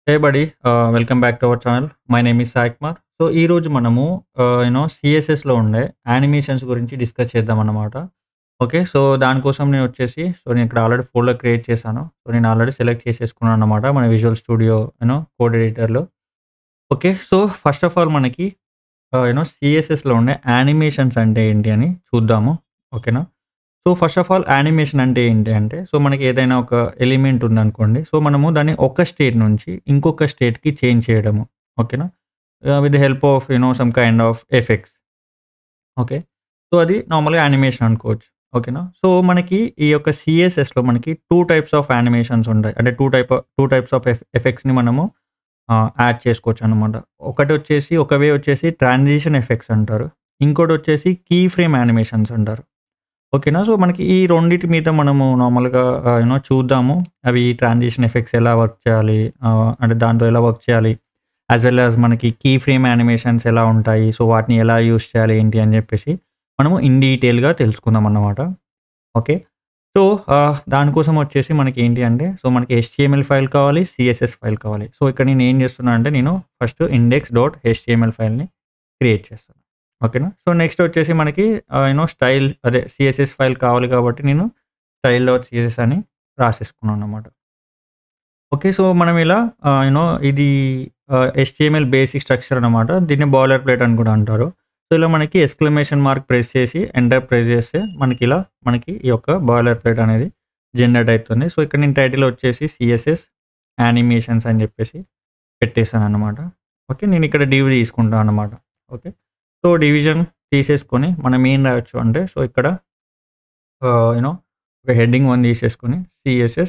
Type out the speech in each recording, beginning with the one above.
Hey buddy uh, welcome back to our channel. My name is Sai Kumar. So, ఈరోజు మనము ఆహ్, you no సీఎస్ఎస్‌లో ఉండే animations గురించి డిస్కస్ చేద్దామన్నమాట. ఓకే. సో, దానికోసం నేనొచ్చేసి సో, నేను ఇక్కడ ఆల్రెడీ ఫోల్డర్ క్రియేట్ చేశాను. సో, నేను ఆల్రెడీ సెలెక్ట్ చేసేసుకున్నానన్నమాట మన Visual Studio you know code ఎడిటర్‌లో. Okay. So, first of all మనకి ఆహ్, యూ నో సీఎస్ఎస్‌లో ఉండే యానిమేషన్స్ అంటే ఏంటి అని చూద్దాము. ఓకేనా. So, first of all animation అంటే ఏంటి అంటే, సో, మనకి ఏదైనా ఒక ఎలిమెంట్ ఉందనుకోండి. సో, మనము దాన్ని ఒక స్టేట్ నుంచి ఇంకొక స్టేట్‌కి చేంజ్ చేయడము. ఓకేనా. Uh, with the help of you know some kind of effects. Okay. So, అది నార్మల్‌గా యానిమేషన్ అనుకోవచ్చు. ఓకేనా. సో, మనకి ఈ యొక్క సీఎస్ఎస్‌లో మనకి 2 టైప్స్ ఆఫ్ యానిమేషన్స్ ఉంటాయి. అంటే 2 టైప్ 2 టైప్స్ ఆఫ్ ఎఫ్ ఎఫెక్ట్స్‌ని మనము ఆహ్, యాడ్ చేసుకోవచ్చనమాట. ఒకటొచ్చేసి ఒక వే వచ్చేసి ట్రాన్సిషన్ ఎఫెక్ట్స్ అంటారు. ఇంకోటొచ్చేసి కీ ఫ్రేమ్ యానిమేషన్స్ అంటారు. ఓకేనా. సో, మనకి ఈ రెండిటి మీద మనము నార్మల్‌గా ఆహ్, యూ నో చూద్దాము. అవి ట్రాన్సిషన్ ఎఫెక్ట్స్ ఎలా వర్క్ చేయాలి? ఆహ్, అంటే దాంతో ఎలా వర్క్ చేయాలి? యాస్ వెల్ యాస్ మనకి కీ ఫ్రేమ్ యానిమేషన్స్ ఎలా ఉంటాయి? సో, వాటిని ఎలా యూజ్ చేయాలి? ఏంటి అని చెప్పేసి మనము ఇన్ డీటెయిల్‌గా తెలుసుకుందామన్నమాట. ఓకే. సో, ఆహ్, దానికోసం వచ్చేసి మనకి ఏంటి అంటే, సో, మనకి హెచ్‌టీఎంఎల్ ఫైల్ కావాలి. సీఎస్ఎస్ ఫైల్ కావాలి. సో, ఇక్కడ నేను ఏం చేస్తున్నా అంటే నేను ఫస్ట్ ఇండెక్స్ డాట్ హెచ్‌టీఎంఎల్ ఫైల్‌ని క్రియేట్ చేస్తాను. ఓకేనా. సో, నెక్స్ట్ వచ్చేసి మనకి ఆహ్, యూ నో స్టైల్ అదే సీఎస్ఎస్ ఫైల్ కావాలి కాబట్టి నేను స్టైల్ డాట్ సీఎస్ఎస్ అని రాసేసుకున్నానన్నమాట. ఓకే. సో, మనం ఇలా ఆహ్, యూ నో ఇది ఆహ్, హెచ్‌టీఎంఎల్ బేసిక్ స్ట్రక్చర్ అన్నమాట. దీన్ని బాయిలర్ ప్లేట్ అని కూడా అంటారు. సో, ఇలా మనకి ఎక్స్‌క్లమేషన్ మార్క్ ప్రెస్ చేసి ఎంటర్ ప్రెస్ చేస్తే మనకి ఇలా మనకి ఈ యొక్క బాయిలర్ ప్లేట్ అనేది జనరేట్ అయితుంది. సో, ఇక్కడ నేను టైటిల్ వచ్చేసి సీఎస్ఎస్ యానిమేషన్స్ అని చెప్పేసి పెట్టేసానన్నమాట. ఓకే. నేను ఇక్కడ డివ్ తీసుకుంటాను అన్నమాట. ఓకే. సో, డివిజన్ తీసేసుకొని మనం ఏం రాయొచ్చు అంటే, సో, ఇక్కడ ఆహ్, యూ నో ఒక హెడ్డింగ్ 1 తీసేసుకొని సీఎస్ఎస్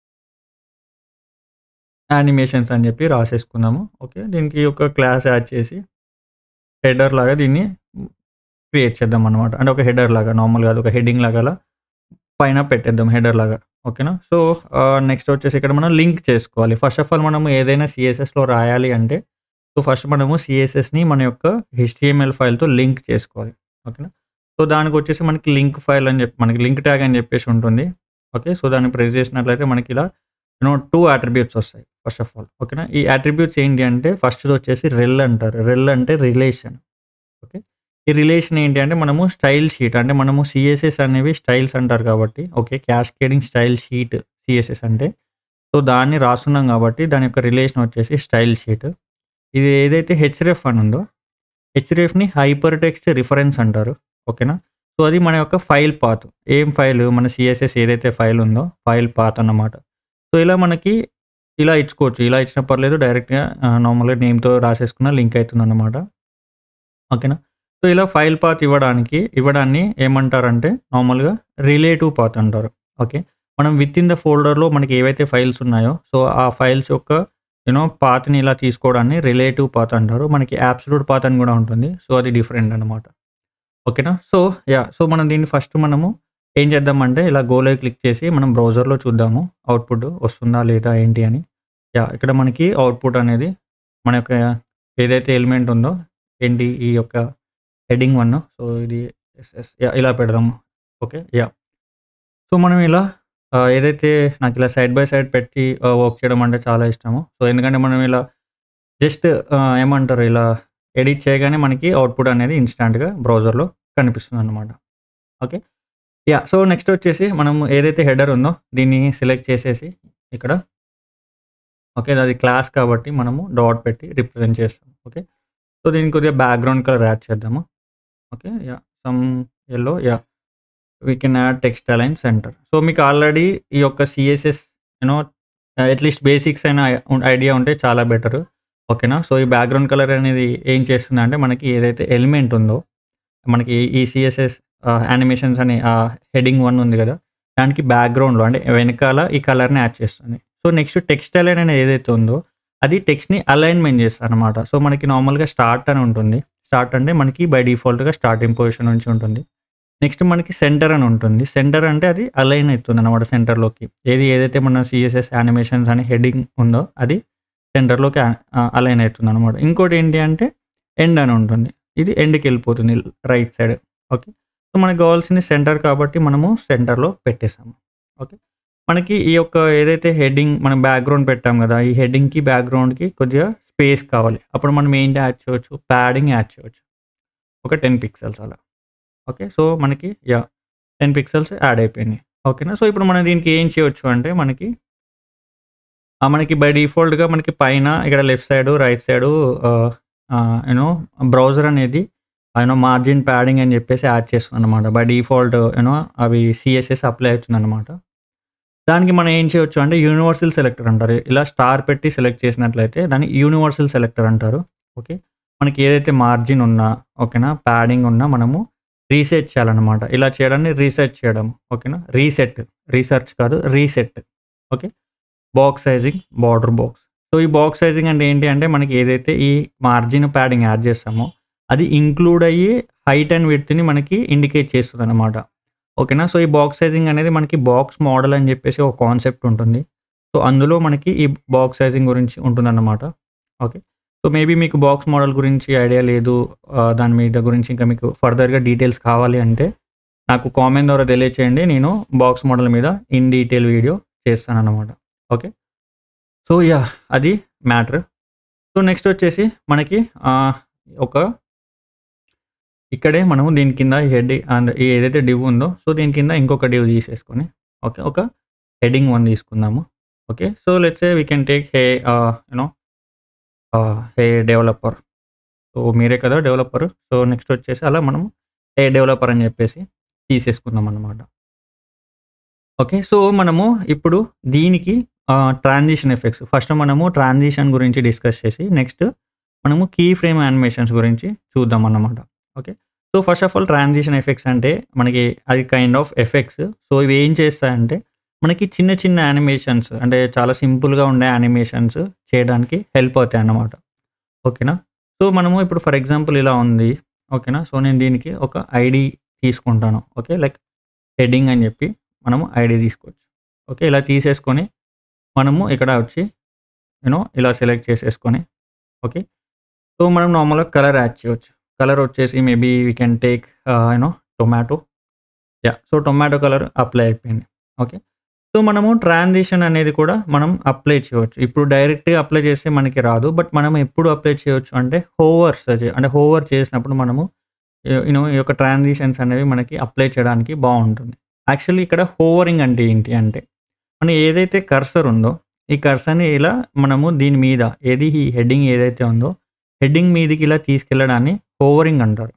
యానిమేషన్స్ అని చెప్పి రాసేసుకుందాము. ఓకే. దీనికి ఒక క్లాస్ యాడ్ చేసి హెడర్ లాగా దీన్ని క్రియేట్ చేద్దామన్నమాట. అంటే ఒక హెడర్ లాగా నార్మల్‌గా అదొక హెడ్డింగ్ లాగా అలా పైన పెట్టేద్దాం హెడర్ లాగా. ఓకేనా. సో, ఆహ్, నెక్స్ట్ వచ్చేసి ఇక్కడ మనం లింక్ చేసుకోవాలి. ఫస్ట్ ఆఫ్ ఆల్ మనము ఏదైనా సీఎస్ఎస్‌లో రాయాలి అంటే, సో, ఫస్ట్ మనము సీఎస్ఎస్‌ని మన యొక్క హెచ్‌టీఎంఎల్ ఫైల్‌తో లింక్ చేసుకోవాలి. ఓకేనా. సో, దానికొచ్చేసి మనకి లింక్ ఫైల్ అని చెప్పి మనకి లింక్ ట్యాగ్ అని చెప్పేసి ఉంటుంది. ఓకే. సో, దాన్ని ప్రెస్ చేసినట్లయితే మనకి ఇలా యూ నో 2 అట్రిబ్యూట్స్ వస్తాయి ఫస్ట్ ఆఫ్ ఆల్. ఓకేనా. ఈ అట్రిబ్యూట్స్ ఏంటి అంటే ఫస్ట్‌ది వచ్చేసి రెల్ అంటారు. రెల్ అంటే రిలేషన్. ఓకే. ఈ రిలేషన్ ఏంటి అంటే మనము స్టైల్ షీట్ అంటే మనము సీఎస్ఎస్ అనేవి స్టైల్స్ అంటారు కాబట్టి okay. Cascading style sheet CSS అంటే. సో, దాన్ని రాస్తున్నాం కాబట్టి దాని యొక్క రిలేషన్ వచ్చేసి స్టైల్ షీట్. ఇది ఏదైతే హెచ్‌రెఫ్ అని ఉందో హెచ్‌రెఫ్‌ని హైపర్ టెక్స్ట్ రిఫరెన్స్ అంటారు. ఓకేనా. సో, అది మన యొక్క ఫైల్ పాత్. ఏం ఫైల్ మన సీఎస్ఎస్ ఏదైతే ఫైల్ ఉందో ఫైల్ పాత్ అన్నమాట. సో, ఇలా మనకి ఇలా ఇచ్చుకోవచ్చు. ఇలా ఇచ్చినా పర్లేదు డైరెక్ట్‌గా ఆహ్, నార్మల్‌గా నేమ్‌తో రాసేసుకున్న లింక్ అయితుందన్నమాట. ఓకేనా. సో, ఇలా ఫైల్ పాత్ ఇవ్వడానికి ఇవ్వడాన్ని ఏమంటారంటే నార్మల్‌గా రిలేటివ్ పాత్ అంటారు. ఓకే. మనం వితిన్ ద ఫోల్డర్‌లో మనకి ఏవైతే ఫైల్స్ ఉన్నాయో సో, ఆ ఫైల్స్ యొక్క యూ నో పాత్‌ని ఇలా తీసుకోవడాన్ని రిలేటివ్ పాత్ అంటారు. మనకి అబ్సల్యూట్ పాత్ అని కూడా ఉంటుంది. సో, అది డిఫరెంట్ అన్నమాట. ఓకేనా. So, yeah! సో, మనం దీన్ని ఫస్ట్ మనము ఏం చేద్దామంటే ఇలా గోలో క్లిక్ చేసి మనం బ్రౌజర్‌లో చూద్దాము. అవుట్‌పుట్ వస్తుందా లేదా ఏంటి అని. యాహ్! ఇక్కడ మనకి అవుట్‌పుట్ అనేది మన యొక్క ఏదైతే ఎలిమెంట్ ఉందో ఏంటి ఈ యొక్క హెడ్డింగ్ 1 సో, ఇది ఎస్ఎస్ యాహ్! ఇలా పెడదాము. ఓకే. యాహ్! సో, మనం ఇలా ఆహ్, ఏదైతే నాకు ఇలా సైడ్ బై సైడ్ పెట్టి ఆహ్, వర్క్ చేయడం అంటే చాలా ఇష్టము. సో, ఎందుకంటే మనం ఇలా జస్ట్ ఆహ్, ఏమంటారు ఇలా ఎడిట్ చేయగానే మనకి అవుట్‌పుట్ అనేది ఇన్‌స్టాంట్‌గా బ్రౌజర్‌లో కనిపిస్తుందన్నమాట. ఓకే. యాహ్! సో, నెక్స్ట్ వచ్చేసి మనం ఏదైతే హెడర్ ఉందో దీన్ని సెలెక్ట్ చేసేసి ఇక్కడ ఓకే. అది క్లాస్ కాబట్టి మనము డాట్ పెట్టి రిప్రజెంట్ చేస్తాం. ఓకే. సో, దీనికి కొద్దిగా బ్యాక్‌గ్రౌండ్ కలర్ యాడ్ చేద్దాము. Okay. Yeah! Some yellow yeah! We can add text align centre. So, మీకు ఆల్రెడీ ఈ యొక్క CSS you know at least basics అయిన ఐడియా ఉంటే చాలా బెటరు. ఓకేనా. సో, ఈ బ్యాక్‌గ్రౌండ్ కలర్ అనేది ఏం చేస్తుందంటే మనకి ఏదైతే ఎలిమెంట్ ఉందో మనకి ఈ సీఎస్ఎస్ ఆహ్, యానిమేషన్స్ అనే ఆహ్, హెడ్డింగ్ 1 ఉంది కదా! దానికి బ్యాక్‌గ్రౌండ్‌లో అంటే వెనకాల ఈ కలర్‌ని యాడ్ చేస్తుంది. సో, నెక్స్ట్ టెక్స్ట్ అలైన్ అనేది ఏదైతే ఉందో అది టెక్స్ట్‌ని అలైన్‌మెంట్ చేస్తదన్నమాట. సో, మనకి నార్మల్‌గా స్టార్ట్ అని ఉంటుంది. స్టార్ట్ అంటే మనకి బై డిఫాల్ట్‌గా స్టార్టింగ్ పొజిషన్ నుంచి ఉంటుంది. నెక్స్ట్ మనకి సెంటర్ అని ఉంటుంది. సెంటర్ అంటే అది అలైన్ అయితుందన్నమాట సెంటర్‌లోకి. ఏది ఏదైతే మన సీఎస్ఎస్ యానిమేషన్స్ అనే హెడ్డింగ్ ఉందో అది సెంటర్‌లోకి ఆహ్, అలైన్ అయితుందన్నమాట. ఇంకోటి ఏంటి అంటే ఎండ్ అని ఉంటుంది. ఇది ఎండ్‌కి వెళ్ళిపోతుంది రైట్ సైడ్. ఓకే. సో, మనకు కావాల్సింది సెంటర్ కాబట్టి మనము సెంటర్‌లో పెట్టేసాము. ఓకే. మనకి ఈ యొక్క ఏదైతే హెడ్డింగ్ మనం బ్యాక్‌గ్రౌండ్ పెట్టాం గదా! ఈ హెడ్డింగ్‌కి, బ్యాక్‌గ్రౌండ్‌కి కొద్దిగా స్పేస్ కావాలి. అప్పుడు మనం ఏంటి యాడ్ చేయొచ్చు? ప్యాడింగ్ యాడ్ చేయొచ్చు. ఒక 10 పిక్సెల్స్ అలా. ఓకే. సో, మనకి యాహ్! 10 పిక్సెల్స్ యాడ్ అయిపోయినాయి. ఓకేనా. సో, ఇప్పుడు మనం దీనికి ఏం చేయొచ్చు అంటే మనకి ఆ! మనకి బై డిఫాల్ట్‌గా మనకి పైన ఇక్కడ left side, right side uh, uh, you know browser అనేది యూ నో మార్జిన్ ప్యాడింగ్ అని చెప్పేసి యాడ్ చేస్తుందన్నమాట. బై డిఫాల్ట్ యూ నో అవి సీఎస్ఎస్ అప్లై అవుతుందన్నమాట. దానికి మనం ఏం చేయొచ్చు అంటే యూనివర్సల్ సెలెక్టర్ అంటారు. ఇలా స్టార్ పెట్టి సెలెక్ట్ చేసినట్లయితే దాన్ని యూనివర్సల్ సెలెక్టర్ అంటారు. ఓకే. మనకి ఏదైతే మార్జిన్ ఉన్నా ఓకేనా, ప్యాడింగ్ ఉన్నా మనము రీసెట్ చేయాలన్నమాట. ఇలా చేయడాన్ని రీసెట్ చేయడం. ఓకేనా. రీసెట్ రీసెర్చ్ కాదు reset. Okay. Box sizing, border box. So, ఈ బాక్స్ సైజింగ్ అంటే ఏంటి అంటే మనకి ఏదైతే ఈ మార్జిన్ ప్యాడింగ్ యాడ్ చేస్తామో అది ఇంక్లూడ్ అయ్యి హైట్ అండ్ విడ్త్‌ని మనకి ఇండికేట్ చేస్తదన్నమాట. ఓకేనా. సో, ఈ బాక్స్ సైజింగ్ అనేది మనకి బాక్స్ మోడల్ అని చెప్పేసి ఒక కాన్సెప్ట్ ఉంటుంది. సో, అందులో మనకి ఈ బాక్స్ సైజింగ్ గురించి ఉంటుందన్నమాట. ఓకే. సో, మేబీ మీకు బాక్స్ మోడల్ గురించి ఐడియా లేదు. ఆహ్, దాని మీద గురించి ఇంకా మీకు ఫర్దర్‌గా డీటెయిల్స్ కావాలి అంటే నాకు కామెంట్ ద్వారా తెలియచేయండి. నేను బాక్స్ మోడల్ మీద ఇన్ డీటెయిల్ వీడియో చేస్తానన్నమాట. ఓకే. So, yeah! అది మ్యాటర్. సో, నెక్స్ట్ వచ్చేసి మనకి ఆహ్, ఒక ఇక్కడే మనము దీని కింద హెడ్ అండ్ ఏదైతే డివ్ ఉందో సో, దీని కింద ఇంకొక డివ్ తీసేసుకొని ఓకే. ఒక హెడ్డింగ్ 1 తీసుకుందాము. Okay. So, let's say we can take hey ah, you know ఆహ్, హే డెవలపర్. సో, మీరే కదా డెవలపర్. సో, నెక్స్ట్ వచ్చేసి అలా మనం హే డెవలపర్ అని చెప్పేసి తీసేసుకుందాం అన్నమాట. ఓకే. సో, మనము ఇప్పుడు దీనికి ఆహ్, ట్రాన్సిషన్ ఎఫెక్ట్స్ ఫస్ట్ మనము ట్రాన్సిషన్ గురించి డిస్కస్ చేసి నెక్స్ట్ మనము కీ ఫ్రేమ్ యానిమేషన్స్ గురించి చూద్దాం అన్నమాట. Okay. So, first of all transition effects అంటే మనకి అది కైండ్ ఆఫ్ ఎఫెక్ట్స్. సో, ఇవి ఏం చేస్తాయంటే మనకి చిన్న చిన్న యానిమేషన్స్ అంటే చాలా సింపుల్‌గా ఉండే యానిమేషన్స్ చేయడానికి హెల్ప్ అవుతాయన్నమాట. ఓకేనా. సో, మనము ఇప్పుడు ఫర్ ఎగ్జాంపుల్ ఇలా ఉంది. ఓకేనా. సో, నేను దీనికి ఒక ఐడీ తీసుకుంటాను. ఓకే. లైక్ హెడ్డింగ్ అని చెప్పి మనము ఐడీ తీసుకోవచ్చు. ఓకే. ఇలా తీసేసుకొని మనము ఇక్కడ వచ్చి యూ నో ఇలా సెలెక్ట్ చేసేసుకొని ఓకే. సో, మనం నార్మల్‌గా కలర్ యాడ్ చేయొచ్చు. కలర్ వచ్చేసి maybe we can take ah, you know tomato. Yeah! So, tomato colour apply అయిపోయింది. ఓకే. సో, మనము ట్రాన్సిషన్ అనేది కూడా మనం అప్లై చేయవచ్చు. ఇప్పుడు డైరెక్ట్‌గా అప్లై చేస్తే మనకి రాదు. బట్ మనం ఎప్పుడు అప్లై చేయొచ్చు అంటే హోవర్స్ అంటే హోవర్ చేసినప్పుడు మనము యూ యూ నో ఈ యొక్క ట్రాన్సిషన్స్ అనేవి మనకి అప్లై చేయడానికి బావుంటుంది. యాక్చువల్లీ ఇక్కడ హోవరింగ్ అంటే ఏంటి అంటే మనం ఏదైతే కర్సర్ ఉందో ఈ కర్సర్‌ని ఇలా మనము దీని మీద ఏది ఈ హెడ్డింగ్ ఏదైతే ఉందో హెడ్డింగ్ మీదకి ఇలా తీసుకెళ్లడాన్ని హోవరింగ్ అంటారు.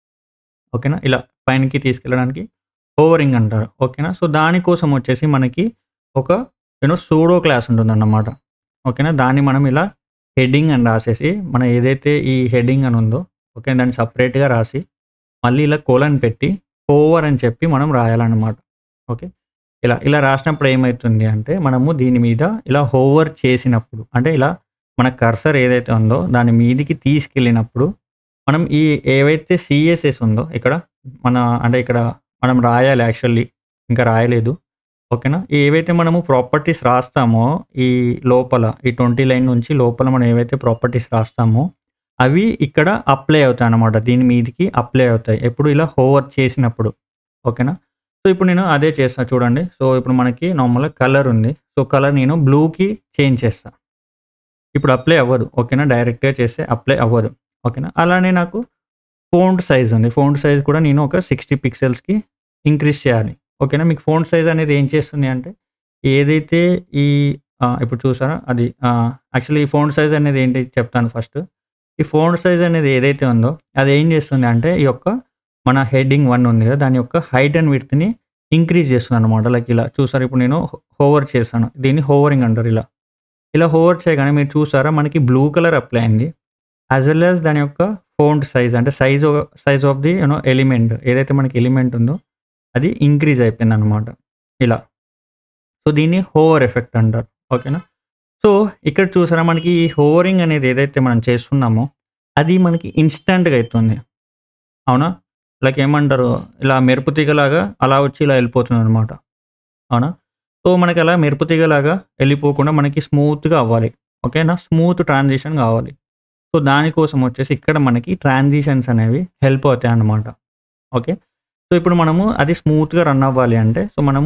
ఓకేనా. ఇలా పైనకి తీసుకెళ్లడానికి హోవరింగ్ అంటారు. ఓకేనా. సో, దానికోసం వచ్చేసి మనకి ఒక యూ నో సూడో క్లాస్ ఉంటుందన్నమాట. ఓకేనా. దాన్ని మనం ఇలా హెడ్డింగ్ అని రాసేసి మనం ఏదైతే ఈ హెడ్డింగ్ అని ఉందో ఓకే. దాన్ని సెపరేట్‌గా రాసి మళ్ళీ ఇలా కోలన్ పెట్టి హోవర్ అని చెప్పి మనం రాయాలన్నమాట. ఓకే. ఇలా ఇలా రాసినప్పుడు ఏమైతుంది అంటే మనము దీని మీద ఇలా హోవర్ చేసినప్పుడు అంటే ఇలా మన కర్సర్ ఏదైతే ఉందో దాని మీదికి తీసుకెళ్ళినప్పుడు మనం ఈ ఏవైతే సీఎస్ఎస్ ఉందో ఇక్కడ మన అంటే ఇక్కడ మనం రాయాలి యాక్చువల్లీ ఇంకా రాయలేదు. ఓకేనా. ఏవైతే మనము ప్రాపర్టీస్ రాస్తామో ఈ లోపల ఈ 20 లైన్ నుంచి లోపల మనం ఏవైతే ప్రాపర్టీస్ రాస్తామో అవి ఇక్కడ అప్లై అవుతాయన్నమాట. దీని మీదికి అప్లై అవుతాయి. ఎప్పుడు ఇలా హోవర్ చేసినప్పుడు. ఓకేనా. సో, ఇప్పుడు నేను అదే చేస్తా చూడండి. సో, ఇప్పుడు మనకి నార్మల్‌గా కలర్ ఉంది. సో, కలర్ నేను బ్లూకి చేంజ్ చేస్తా. ఇప్పుడు అప్లై అవ్వదు. ఓకేనా. డైరెక్ట్‌గా చేస్తే అప్లై అవ్వదు. ఓకేనా. అలానే నాకు ఫాంట్ సైజ్ ఉంది. ఫాంట్ సైజ్ కూడా నేను ఒక 60 పిక్సెల్స్‌కి ఇంక్రీజ్ చేయాలి. ఓకేనా. మీకు ఫాంట్ సైజ్ అనేది ఏం చేస్తుంది అంటే ఏదైతే ఈ ఆహ్, ఇప్పుడు చూసారా అది ఆహ్, యాక్చువల్లీ ఈ ఫాంట్ సైజ్ అనేది ఏంటి చెప్తాను ఫస్ట్. ఈ ఫాంట్ సైజ్ అనేది ఏదైతే ఉందో అది ఏం చేస్తుంది అంటే ఈ యొక్క మన హెడ్డింగ్ 1 ఉంది కదా! దాని యొక్క హైట్ అండ్ విడ్త్‌ని ఇంక్రీజ్ చేస్తుందన్నమాట. లైక్ ఇలా చూసారా ఇప్పుడు నేను హోవర్ చేశాను. దీన్ని హోవరింగ్ అంటారు ఇలా. ఇలా హోవర్ చేయగానే మీరు చూసారా మనకి బ్లూ కలర్ అప్లై అయింది. యాస్ వెల్ యాస్ దాని యొక్క ఫాంట్ సైజ్ అంటే size oh size of the you know element ఏదైతే మనకి ఎలిమెంట్ ఉందో అది ఇంక్రీజ్ అయిపోయిందన్నమాట. ఇలా. సో, దీన్ని హోవర్ ఎఫెక్ట్ అంటారు. ఓకేనా. సో, ఇక్కడ చూసారా మనకి ఈ హోవరింగ్ అనేది ఏదైతే మనం చేస్తున్నామో అది మనకి ఇన్‌స్టాంట్‌గా అయితుంది. అవునా. లైక్ ఏమంటారు ఇలా మెరుపు తీగలాగా అలా వచ్చి ఇలా వెళ్ళిపోతుందన్నమాట. అవునా. సో, మనకి అలా మెరుపు తీగలాగా వెళ్ళిపోకుండా మనకి స్మూత్‌గా అవ్వాలి. ఓకేనా. స్మూత్ ట్రాన్సిషన్ కావాలి. సో, దానికోసం వచ్చేసి ఇక్కడ మనకి ట్రాన్సిషన్స్ అనేవి హెల్ప్ అవుతాయన్నమాట. ఓకే. సో, ఇప్పుడు మనము అది స్మూత్‌గా రన్ అవ్వాలి అంటే సో, మనము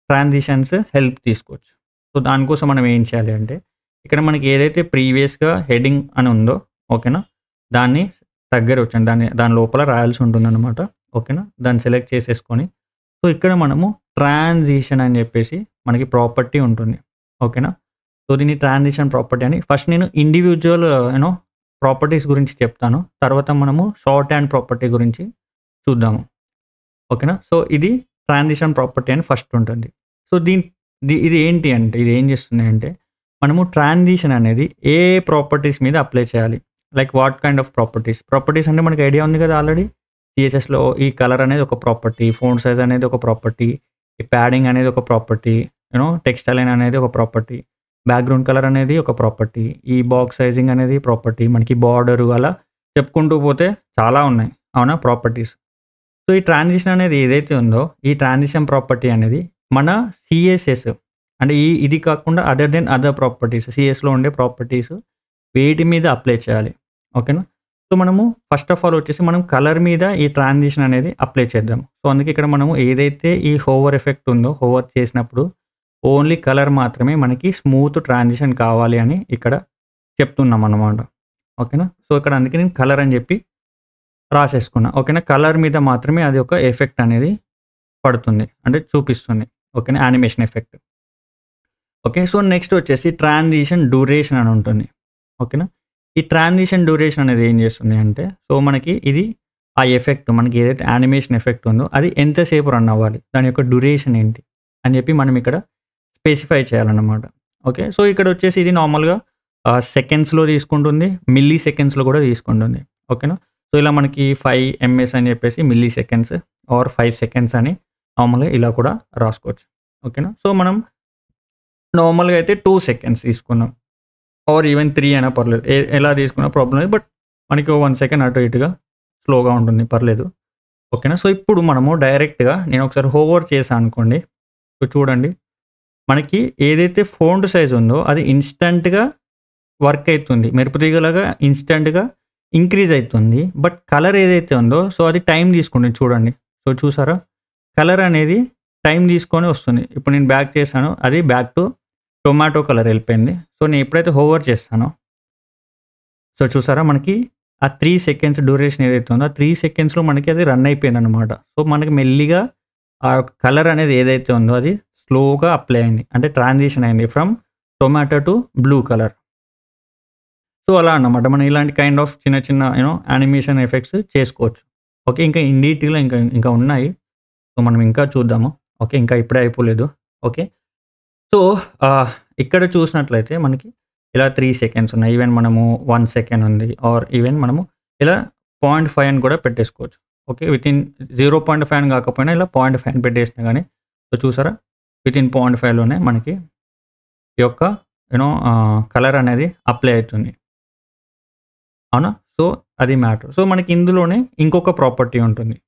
ట్రాన్సిషన్స్ హెల్ప్ తీసుకోవచ్చు సో దానికోసం మనం ఏం చేయాలి అంటే ఇక్కడ మనకి ఏదైతే ప్రీవియస్గా హెడింగ్ అని ఉందో ఓకేనా దాన్ని దగ్గర వచ్చండి దాన్ని దాని లోపల రాయాల్సి ఉంటుంది అనమాట ఓకేనా దాన్ని సెలెక్ట్ చేసేసుకొని సో ఇక్కడ మనము ట్రాన్సిషన్ అని చెప్పేసి మనకి ప్రాపర్టీ ఉంటుంది ఓకేనా సో దీన్ని ట్రాన్సిషన్ ప్రాపర్టీ అని ఫస్ట్ నేను ఇండివిజువల్ యూనో ప్రాపర్టీస్ గురించి చెప్తాను తర్వాత మనము షార్ట్ హ్యాండ్ ప్రాపర్టీ గురించి చూద్దాము ఓకేనా సో ఇది ట్రాన్సిషన్ ప్రాపర్టీ అని ఫస్ట్ ఉంటుంది సో దీని ది- ఇది ఏంటి అంటే ఇది ఏం చేస్తుంది అంటే మనము ట్రాన్సిషన్ అనేది ఏ ప్రాపర్టీస్ మీద అప్లై చేయాలి like what kind of properties properties అంటే మనకి ఐడియా ఉంది కదా ఆల్రెడీ సిఎస్ఎస్లో ఈ కలర్ అనేది ఒక ప్రాపర్టీ ఫోన్ సైజ్ అనేది ఒక ప్రాపర్టీ ఈ ప్యాడింగ్ అనేది ఒక ప్రాపర్టీ యూనో టెక్స్టైల్ అనేది ఒక ప్రాపర్టీ బ్యాక్గ్రౌండ్ కలర్ అనేది ఒక ప్రాపర్టీ ఈ బాక్స్ సైజింగ్ అనేది ప్రాపర్టీ మనకి బార్డరు అలా చెప్పుకుంటూ పోతే చాలా ఉన్నాయి అవునా ప్రాపర్టీస్ సో ఈ ట్రాన్సిషన్ అనేది ఏదైతే ఉందో ఈ ట్రాన్సిషన్ ప్రాపర్టీ అనేది మన సిఎస్ఎస్ అంటే ఈ ఇది కాకుండా అదర్ దెన్ అదర్ ప్రాపర్టీస్ సిఎస్లో ఉండే ప్రాపర్టీస్ వేటి మీద అప్లై చేయాలి ఓకేనా సో మనము ఫస్ట్ ఆఫ్ ఆల్ వచ్చేసి మనం కలర్ మీద ఈ ట్రాన్సిషన్ అనేది అప్లై చేద్దాం సో అందుకే ఇక్కడ మనము ఏదైతే ఈ హోవర్ ఎఫెక్ట్ ఉందో హోవర్ చేసినప్పుడు ఓన్లీ కలర్ మాత్రమే మనకి స్మూత్ ట్రాన్సిషన్ కావాలి అని ఇక్కడ చెప్తున్నాం అన్నమాట ఓకేనా సో ఇక్కడ అందుకే నేను కలర్ అని చెప్పి రాసేసుకున్నా ఓకేనా కలర్ మీద మాత్రమే అది ఒక ఎఫెక్ట్ అనేది పడుతుంది అంటే చూపిస్తుంది ఓకేనా animation effect okay so next వచ్చేసి ట్రాన్సిషన్ డ్యూరేషన్ అని ఉంటుంది ఓకేనా ఈ ట్రాన్సిషన్ డ్యూరేషన్ అనేది ఏం చేస్తుంది అంటే సో మనకి ఇది ఆ ఎఫెక్ట్ మనకి ఏదైతే యానిమేషన్ ఎఫెక్ట్ ఉందో అది ఎంతసేపు రన్ అవ్వాలి దాని యొక్క డ్యూరేషన్ ఏంటి అని చెప్పి మనం ఇక్కడ స్పెసిఫై చేయాలన్నమాట ఓకే సో ఇక్కడ వచ్చేసి ఇది నార్మల్గా సెకండ్స్లో తీసుకుంటుంది మిల్లీ సెకండ్స్లో కూడా తీసుకుంటుంది ఓకేనా సో ఇలా మనకి ఫైవ్ ఎంఎస్ అని చెప్పేసి milliseconds or five seconds అని నార్మల్గా ఇలా కూడా రాసుకోవచ్చు ఓకేనా సో మనం నార్మల్గా అయితే టూ సెకండ్స్ తీసుకున్నాం ఆర్ ఈవెన్ త్రీ అయినా పర్లేదు ఏ- ఎలా తీసుకున్నా ప్రాబ్లం లేదు బట్ మనకి వన్ సెకండ్ అటు ఇటుగా స్లోగా ఉంటుంది పర్లేదు ఓకేనా సో ఇప్పుడు మనము డైరెక్ట్గా నేను ఒకసారి హోవర్ చేశాను అనుకోండి సో చూడండి మనకి ఏదైతే ఫోన్ సైజ్ ఉందో అది ఇన్స్టంట్గా వర్క్ అవుతుంది మెరుపు తీగలాగా ఇన్స్టంట్గా ఇంక్రీజ్ అవుతుంది బట్ కలర్ ఏదైతే ఉందో సో అది టైం తీసుకుంటుంది చూడండి సో చూసారా కలర్ అనేది టైం తీసుకొని వస్తుంది ఇప్పుడు నేను బ్యాక్ చేశాను అది బ్యాక్ టు టొమాటో కలర్ వెళ్ళిపోయింది సో నేను ఎప్పుడైతే హోవర్ చేస్తానో సో చూసారా మనకి ఆ త్రీ సెకండ్స్ డ్యూరేషన్ ఏదైతే ఉందో ఆ త్రీ సెకండ్స్లో మనకి అది రన్ అయిపోయింది అనమాట సో మనకి మెల్లిగా ఆ కలర్ అనేది ఏదైతే ఉందో అది స్లోగా అప్లై అయింది అంటే ట్రాన్సిషన్ అయింది from tomato to blue colour so అలా అన్నమాట మనం ఇలాంటి కైండ్ ఆఫ్ చిన్న చిన్న యూనో యానిమేషన్ ఎఫెక్ట్స్ చేసుకోవచ్చు ఓకే ఇంకా ఇన్ డీటెయిల్ ఇంకా ఇంకా ఉన్నాయి సో మనం ఇంకా చూద్దాము ఓకే ఇంకా ఇప్పుడే అయిపోలేదు ఓకే సో ఆ, ఇక్కడ చూసినట్లయితే మనకి ఇలా త్రీ సెకండ్స్ ఉన్నాయి ఈవెన్ మనము వన్ సెకండ్ ఉంది ఆర్ ఈవెన్ మనము ఇలా పాయింట్ ఫైవ్ అని కూడా పెట్టేసుకోవచ్చు okay within zero point five అని కాకపోయినా ఇలా పాయింట్ ఫైవ్ అని పెట్టేసినా కానీ సో చూసారా విత్ ఇన్ పాయింట్ ఫైవ్లోనే మనకి ఈ యొక్క యూనో కలర్ అనేది అప్లై అవుతుంది అవునా సో అది మ్యాటర్ సో మనకి ఇందులోనే ఇంకొక ప్రాపర్టీ ఉంటుంది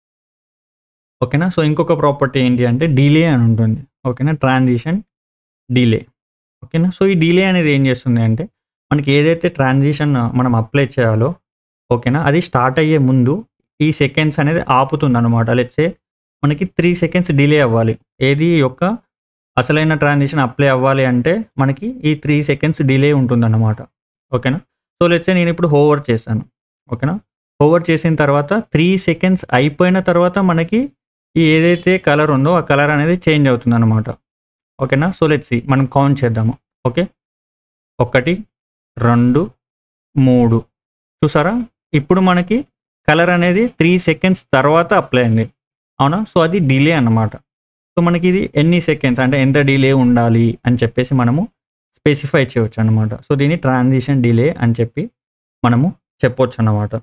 ఓకేనా సో ఇంకొక ప్రాపర్టీ ఏంటి అంటే డిలే అని ఉంటుంది ఓకేనా ట్రాన్సిషన్ డిలే ఓకేనా సో ఈ డిలే అనేది ఏం చేస్తుంది అంటే మనకి ఏదైతే ట్రాన్సిషన్ మనం అప్లై చేయాలో ఓకేనా అది స్టార్ట్ అయ్యే ముందు ఈ సెకండ్స్ అనేది ఆపుతుంది అనమాట లెట్సే మనకి త్రీ సెకండ్స్ డిలే అవ్వాలి ఏది యొక్క అసలైన ట్రాన్సిషన్ అప్లై అవ్వాలి అంటే మనకి ఈ త్రీ సెకండ్స్ డిలే ఉంటుందన్నమాట ఓకేనా సో లెట్సే నేను ఇప్పుడు హోవర్ చేశాను ఓకేనా హోవర్ చేసిన తర్వాత త్రీ సెకండ్స్ అయిపోయిన తర్వాత మనకి ఈ ఏదైతే కలర్ ఉందో ఆ కలర్ అనేది చేంజ్ అవుతుంది అనమాట ఓకేనా సో లెట్స్ మనం కౌంట్ చేద్దాము ఓకే ఒకటి రెండు మూడు చూసారా ఇప్పుడు మనకి కలర్ అనేది త్రీ సెకండ్స్ తర్వాత అప్లై అయింది అవునా సో అది డిలే అన్నమాట సో మనకి ఇది ఎన్ని సెకండ్స్ అంటే ఎంత డిలే ఉండాలి అని చెప్పేసి మనము స్పెసిఫై చేయవచ్చు అనమాట సో దీన్ని ట్రాన్సిషన్ డిలే అని చెప్పి మనము చెప్పొచ్చు అన్నమాట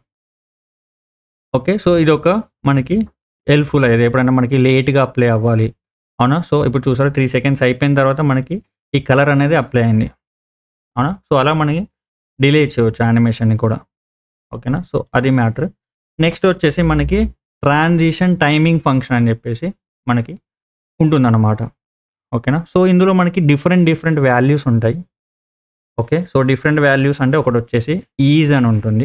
ఓకే సో ఇది ఒక మనకి హెల్ప్ఫుల్ అయ్యేది ఎప్పుడైనా మనకి లేట్గా అప్లై అవ్వాలి అవునా సో ఇప్పుడు చూసారా త్రీ సెకండ్స్ అయిపోయిన తర్వాత మనకి ఈ కలర్ అనేది అప్లై అయింది అవునా సో అలా మనకి డిలే చేయవచ్చు యానిమేషన్ని కూడా ఓకేనా సో అది మ్యాటర్ నెక్స్ట్ వచ్చేసి మనకి ట్రాన్సిషన్ టైమింగ్ ఫంక్షన్ అని చెప్పేసి మనకి ఉంటుందన్నమాట ఓకేనా సో ఇందులో మనకి డిఫరెంట్ డిఫరెంట్ వాల్యూస్ ఉంటాయి ఓకే సో డిఫరెంట్ వాల్యూస్ అంటే ఒకటి వచ్చేసి ఈజ్ అని ఉంటుంది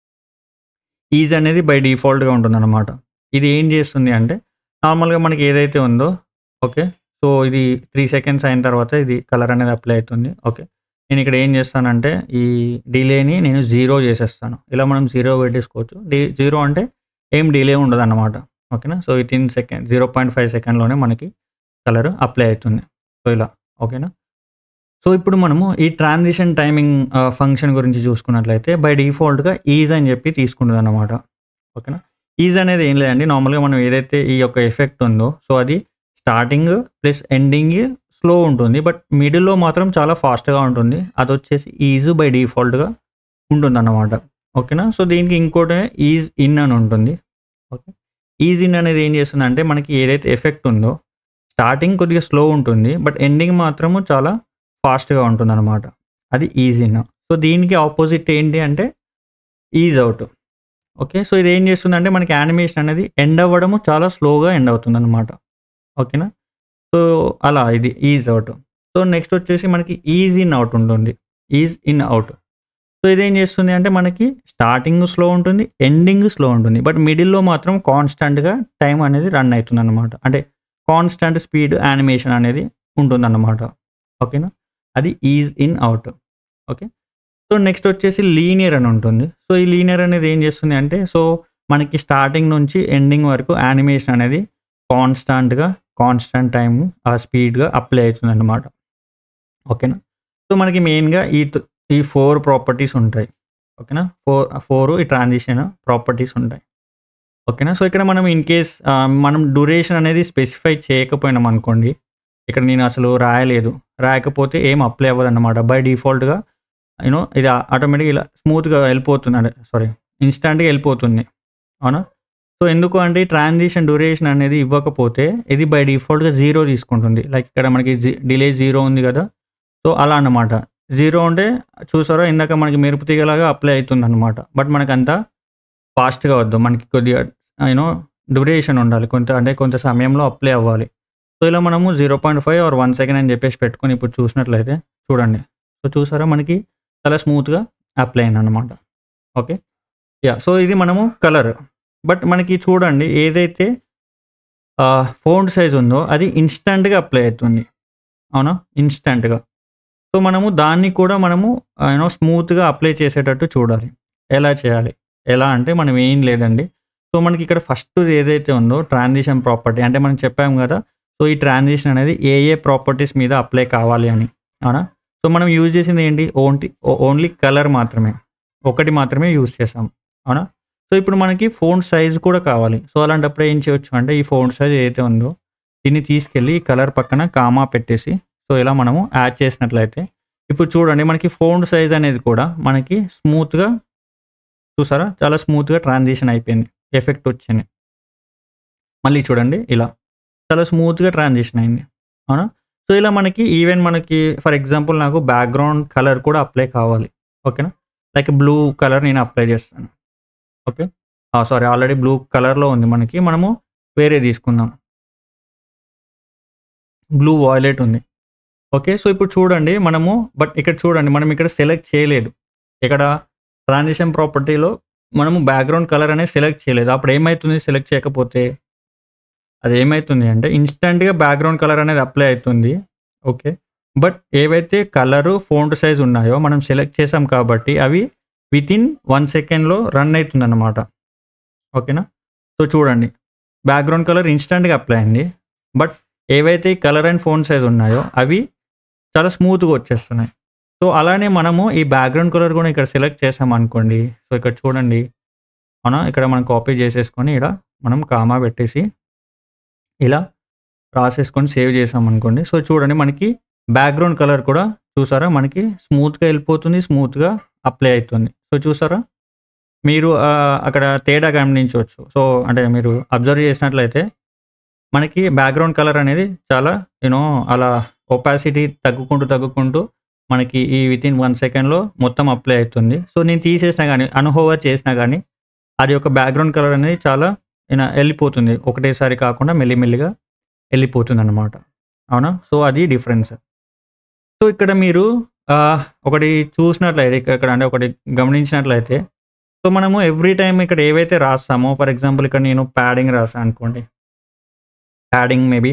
ఈజ్ అనేది బై డిఫాల్ట్గా ఉంటుంది అనమాట ఇది ఏం చేస్తుంది అంటే నార్మల్గా మనకి ఏదైతే ఉందో ఓకే సో ఇది త్రీ సెకండ్స్ అయిన తర్వాత ఇది కలర్ అనేది అప్లై అవుతుంది ఓకే నేను ఇక్కడ ఏం చేస్తానంటే ఈ డిలేని నేను జీరో చేసేస్తాను ఇలా మనం జీరో పెట్టేసుకోవచ్చు డి జీరో అంటే ఏం డిలే ఉండదు అన్నమాట ఓకేనా so within second zero point five సెకండ్లోనే మనకి కలర్ అప్లై అవుతుంది సో ఇలా ఓకేనా సో ఇప్పుడు మనము ఈ ట్రాన్సిషన్ టైమింగ్ ఫంక్షన్ గురించి చూసుకున్నట్లయితే బై డిఫాల్ట్గా ఈజ్ అని చెప్పి తీసుకుంటుంది అనమాట ఓకేనా ఈజ్ అనేది ఏం లేదండి నార్మల్గా మనం ఏదైతే ఈ యొక్క ఎఫెక్ట్ ఉందో సో అది స్టార్టింగ్ ప్లస్ ఎండింగ్ స్లో ఉంటుంది బట్ మిడిల్లో మాత్రం చాలా ఫాస్ట్గా ఉంటుంది అది వచ్చేసి ఈజ్ బై డిఫాల్ట్గా ఉంటుంది అన్నమాట ఓకేనా సో దీనికి ఇంకోటి ఈజ్ ఇన్ అని ఉంటుంది ఓకే ఈజ్ ఇన్ అనేది ఏం చేస్తుంది అంటే మనకి ఏదైతే ఎఫెక్ట్ ఉందో స్టార్టింగ్ కొద్దిగా స్లో ఉంటుంది బట్ ఎండింగ్ మాత్రము చాలా ఫాస్ట్గా ఉంటుంది అనమాట అది ఈజ్ ఇన్ సో దీనికి ఆపోజిట్ ఏంటి అంటే ఈజ్ అవుట్ ఓకే సో ఇది ఏం చేస్తుందంటే మనకి యానిమేషన్ అనేది ఎండ్ అవ్వడము చాలా స్లోగా ఎండ్ అవుతుంది అనమాట ఓకేనా సో అలా ఇది ఈజ్ అవుట్ సో నెక్స్ట్ వచ్చేసి మనకి ఈజ్ ఇన్ అవుట్ ఉంటుంది ఈజ్ ఇన్ అవుట్ సో ఇదేం చేస్తుంది అంటే మనకి స్టార్టింగ్ స్లో ఉంటుంది ఎండింగ్ స్లో ఉంటుంది బట్ మిడిల్లో మాత్రం కాన్స్టెంట్గా టైం అనేది రన్ అవుతుంది అనమాట అంటే కాన్స్టెంట్ స్పీడ్ యానిమేషన్ అనేది ఉంటుందన్నమాట ఓకేనా అది ease in out okay so next వచ్చేసి లీనియర్ అని ఉంటుంది సో ఈ లీనియర్ అనేది ఏం చేస్తుంది అంటే సో మనకి స్టార్టింగ్ నుంచి ఎండింగ్ వరకు యానిమేషన్ అనేది కాన్స్టాంట్గా కాన్స్టాంట్ టైం ఆ స్పీడ్గా అప్లై అవుతుంది అనమాట ఓకేనా సో మనకి మెయిన్గా ఈ త- ఈ ఫోర్ ప్రాపర్టీస్ ఉంటాయి ఓకేనా ఫోర్ ఫోర్ ఈ ట్రాన్సిషన్ ప్రాపర్టీస్ ఉంటాయి ఓకేనా సో ఇక్కడ మనం ఇన్ కేస్ మనం డ్యూరేషన్ అనేది స్పెసిఫై చేయకపోయినాం అనుకోండి ఇక్కడ నేను అసలు రాయలేదు రాయకపోతే ఏం అప్లై అవ్వదు అనమాట బై డిఫాల్ట్గా యూనో ఇది ఆటోమేటిక్గా ఇలా స్మూత్గా వెళ్ళిపోతుంది అంటే సారీ ఇన్స్టాంట్గా వెళ్ళిపోతుంది అవునా సో ఎందుకు అంటే ట్రాన్సిషన్ డ్యూరేషన్ అనేది ఇవ్వకపోతే ఇది బై డిఫాల్ట్గా జీరో తీసుకుంటుంది లైక్ ఇక్కడ మనకి డిలే జీరో ఉంది కదా సో అలా అన్నమాట జీరో అంటే చూసారో ఇందాక మనకి మెరుపు తీగలాగా అప్లై అవుతుంది అనమాట బట్ మనకు అంత ఫాస్ట్గా వద్దు మనకి కొద్దిగా యూనో డ్యూరేషన్ ఉండాలి కొంత అంటే కొంత సమయంలో అప్లై అవ్వాలి సో ఇలా మనము zero point five or one second అని చెప్పేసి పెట్టుకొని ఇప్పుడు చూసినట్లయితే చూడండి సో చూసారా మనకి చాలా స్మూత్గా అప్లై అయింది అనమాట ఓకే యా సో ఇది మనము కలర్ బట్ మనకి చూడండి ఏదైతే ఫోన్ సైజ్ ఉందో అది ఇన్స్టంట్గా అప్లై అవుతుంది అవునా ఇన్స్టంట్గా సో మనము దాన్ని కూడా మనము యూనో స్మూత్గా అప్లై చేసేటట్టు చూడాలి ఎలా చేయాలి ఎలా అంటే మనం ఏం లేదండి సో మనకి ఇక్కడ ఫస్ట్ ఏదైతే ఉందో ట్రాన్సిషన్ ప్రాపర్టీ అంటే మనం చెప్పాం కదా సో ఈ ట్రాన్సిషన్ అనేది ఏ ఏ ప్రాపర్టీస్ మీద అప్లై కావాలి అని అవునా సో మనం యూజ్ చేసింది ఏంటి ఓన్లీ ఓన్లీ కలర్ మాత్రమే ఒకటి మాత్రమే యూజ్ చేసాం అవునా సో ఇప్పుడు మనకి ఫోన్ సైజ్ కూడా కావాలి సో అలాంటప్పుడు ఏం చేయొచ్చు అంటే ఈ ఫోన్ సైజ్ ఏదైతే ఉందో దీన్ని తీసుకెళ్ళి ఈ కలర్ పక్కన కామా పెట్టేసి సో ఇలా మనము యాడ్ చేసినట్లయితే ఇప్పుడు చూడండి మనకి ఫోన్ సైజ్ అనేది కూడా మనకి స్మూత్గా చూసారా చాలా స్మూత్గా ట్రాన్సిషన్ అయిపోయింది ఎఫెక్ట్ వచ్చింది మళ్ళీ చూడండి ఇలా చాలా స్మూత్గా ట్రాన్సిషన్ అయింది అవునా సో ఇలా మనకి ఈవెన్ మనకి ఫర్ ఎగ్జాంపుల్ నాకు బ్యాక్గ్రౌండ్ కలర్ కూడా అప్లై కావాలి ఓకేనా లైక్ బ్లూ కలర్ నేను అప్లై చేస్తాను ఓకే సారీ ఆల్రెడీ బ్లూ కలర్లో ఉంది మనకి మనము వేరే తీసుకుందాం బ్లూ వాయిలెట్ ఉంది ఓకే సో ఇప్పుడు చూడండి మనము బట్ ఇక్కడ చూడండి మనం ఇక్కడ సెలెక్ట్ చేయలేదు ఇక్కడ ట్రాన్సిషన్ ప్రాపర్టీలో మనము బ్యాక్గ్రౌండ్ కలర్ అనేది సెలెక్ట్ చేయలేదు అప్పుడు ఏమవుతుంది సెలెక్ట్ చేయకపోతే అది ఏమవుతుంది అంటే ఇన్స్టెంట్గా బ్యాక్గ్రౌండ్ కలర్ అనేది అప్లై అవుతుంది ఓకే బట్ ఏవైతే కలరు ఫోన్ సైజ్ ఉన్నాయో మనం సెలెక్ట్ చేసాం కాబట్టి అవి విత్ ఇన్ వన్ సెకండ్లో రన్ అవుతుంది అన్నమాట ఓకేనా సో చూడండి బ్యాక్గ్రౌండ్ కలర్ ఇన్స్టెంట్గా అప్లై అయింది బట్ ఏవైతే కలర్ అండ్ ఫోన్ సైజ్ ఉన్నాయో అవి చాలా స్మూత్గా వచ్చేస్తున్నాయి సో అలానే మనము ఈ బ్యాక్గ్రౌండ్ కలర్ కూడా ఇక్కడ సెలెక్ట్ చేసాం అనుకోండి సో ఇక్కడ చూడండి అవునా ఇక్కడ మనం కాపీ చేసేసుకొని ఇక్కడ మనం కామా పెట్టేసి ఇలా రాసేసుకొని సేవ్ చేసాం అనుకోండి సో చూడండి మనకి బ్యాక్గ్రౌండ్ కలర్ కూడా చూసారా మనకి స్మూత్గా వెళ్ళిపోతుంది స్మూత్గా అప్లై అవుతుంది సో చూసారా మీరు ఆ, అక్కడ తేడా గమనించవచ్చు సో అంటే మీరు అబ్జర్వ్ చేసినట్లయితే మనకి బ్యాక్గ్రౌండ్ కలర్ అనేది చాలా యూనో అలా ఒపాసిటీ తగ్గుకుంటూ తగ్గుకుంటూ మనకి ఈ విత్ ఇన్ వన్ సెకండ్లో మొత్తం అప్లై అవుతుంది సో నేను తీసేసినా కానీ అనుహోవర్ చేసినా కానీ అది ఒక బ్యాక్గ్రౌండ్ కలర్ అనేది చాలా ఈయన వెళ్ళిపోతుంది ఒకటేసారి కాకుండా మెల్లిమెల్లిగా వెళ్ళిపోతుంది అనమాట అవునా సో అది డిఫరెన్స్ సో ఇక్కడ మీరు ఆ, ఒకటి చూసినట్లయితే ఇక్కడ ఇక్కడ అంటే ఒకటి గమనించినట్లయితే సో మనము ఎవ్రీ టైం ఇక్కడ ఏవైతే రాస్తామో ఫర్ ఎగ్జాంపుల్ ఇక్కడ నేను ప్యాడింగ్ రాసాను అనుకోండి ప్యాడింగ్ మేబీ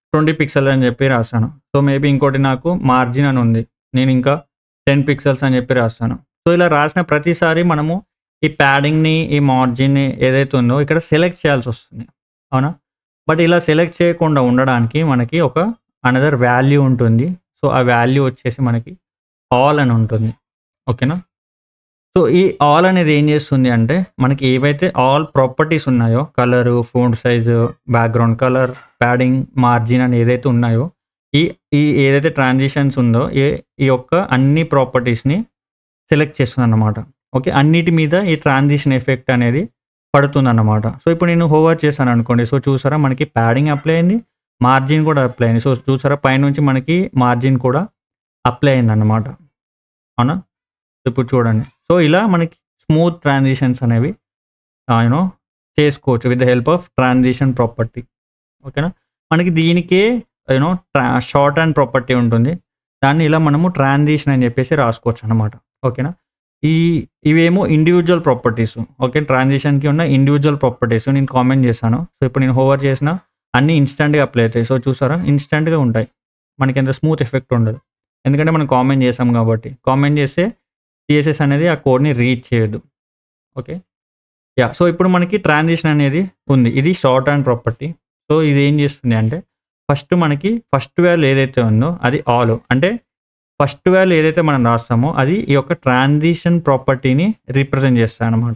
ట్వంటీ పిక్సెల్ అని చెప్పి రాస్తాను సో మేబీ ఇంకోటి నాకు మార్జిన్ అని ఉంది నేను ఇంకా టెన్ పిక్సెల్స్ అని చెప్పి రాస్తాను సో ఇలా రాసిన ప్రతిసారి మనము ఈ ప్యాడింగ్ని ఈ మార్జిన్ని ఏదైతే ఉందో ఇక్కడ సెలెక్ట్ చేయాల్సి వస్తుంది అవునా బట్ ఇలా సెలెక్ట్ చేయకుండా ఉండడానికి మనకి ఒక అనదర్ వాల్యూ ఉంటుంది సో ఆ వాల్యూ వచ్చేసి మనకి ఆల్ అని ఉంటుంది ఓకేనా సో ఈ ఆల్ అనేది ఏం చేస్తుంది అంటే మనకి ఏవైతే ఆల్ ప్రాపర్టీస్ ఉన్నాయో colour font size background colour padding margin అని ఏదైతే ఉన్నాయో ఈ ఈ ఏదైతే ట్రాన్సిషన్స్ ఉందో ఏ ఈ యొక్క అన్ని ప్రాపర్టీస్ని సెలెక్ట్ చేస్తుంది అన్నమాట ఓకే అన్నిటి మీద ఈ ట్రాన్సిషన్ ఎఫెక్ట్ అనేది పడుతుంది అన్నమాట సో ఇప్పుడు నేను హోవర్ చేశాను అనుకోండి సో చూసారా మనకి ప్యాడింగ్ అప్లై అయింది మార్జిన్ కూడా అప్లై అయింది సో చూసారా పైనుంచి మనకి మార్జిన్ కూడా అప్లై అయింది అన్నమాట అవునా ఇప్పుడు చూడండి సో ఇలా మనకి స్మూత్ ట్రాన్సిషన్స్ అనేవి యూనో చేసుకోవచ్చు with the help of transition property ఓకేనా మనకి దీనికే యూనో షార్ట్ అండ్ ప్రాపర్టీ ఉంటుంది దాన్ని ఇలా మనము ట్రాన్సిషన్ అని చెప్పేసి రాసుకోవచ్చు అనమాట ఓకేనా ఈ ఇవేమో ఇండివిజువల్ ప్రాపర్టీస్ ఓకే ట్రాన్సిషన్కి ఉన్న ఇండివిజువల్ ప్రాపర్టీస్ నేను కామెంట్ చేశాను సో ఇప్పుడు నేను హోవర్ చేసిన అన్ని ఇన్స్టెంట్గా అప్లై అవుతాయి సో చూసారా ఇన్స్టెంట్గా ఉంటాయి మనకి ఎంత స్మూత్ ఎఫెక్ట్ ఉండదు ఎందుకంటే మనం కామెంట్ చేసాం కాబట్టి కామెంట్ చేస్తే సిఎస్ఎస్ అనేది ఆ కోడ్ని రీచ్ చేయదు ఓకే యా సో ఇప్పుడు మనకి ట్రాన్సిషన్ అనేది ఉంది ఇది షార్ట్ అండ్ ప్రాపర్టీ సో ఇది ఏం చేస్తుంది అంటే ఫస్ట్ మనకి ఫస్ట్ వాల్యూ ఏదైతే ఉందో అది ఆల్ అంటే ఫస్ట్ వాల్యూ ఏదైతే మనం రాస్తామో అది ఈ యొక్క ట్రాన్సిషన్ ప్రాపర్టీని రిప్రజెంట్ చేస్తాయి అనమాట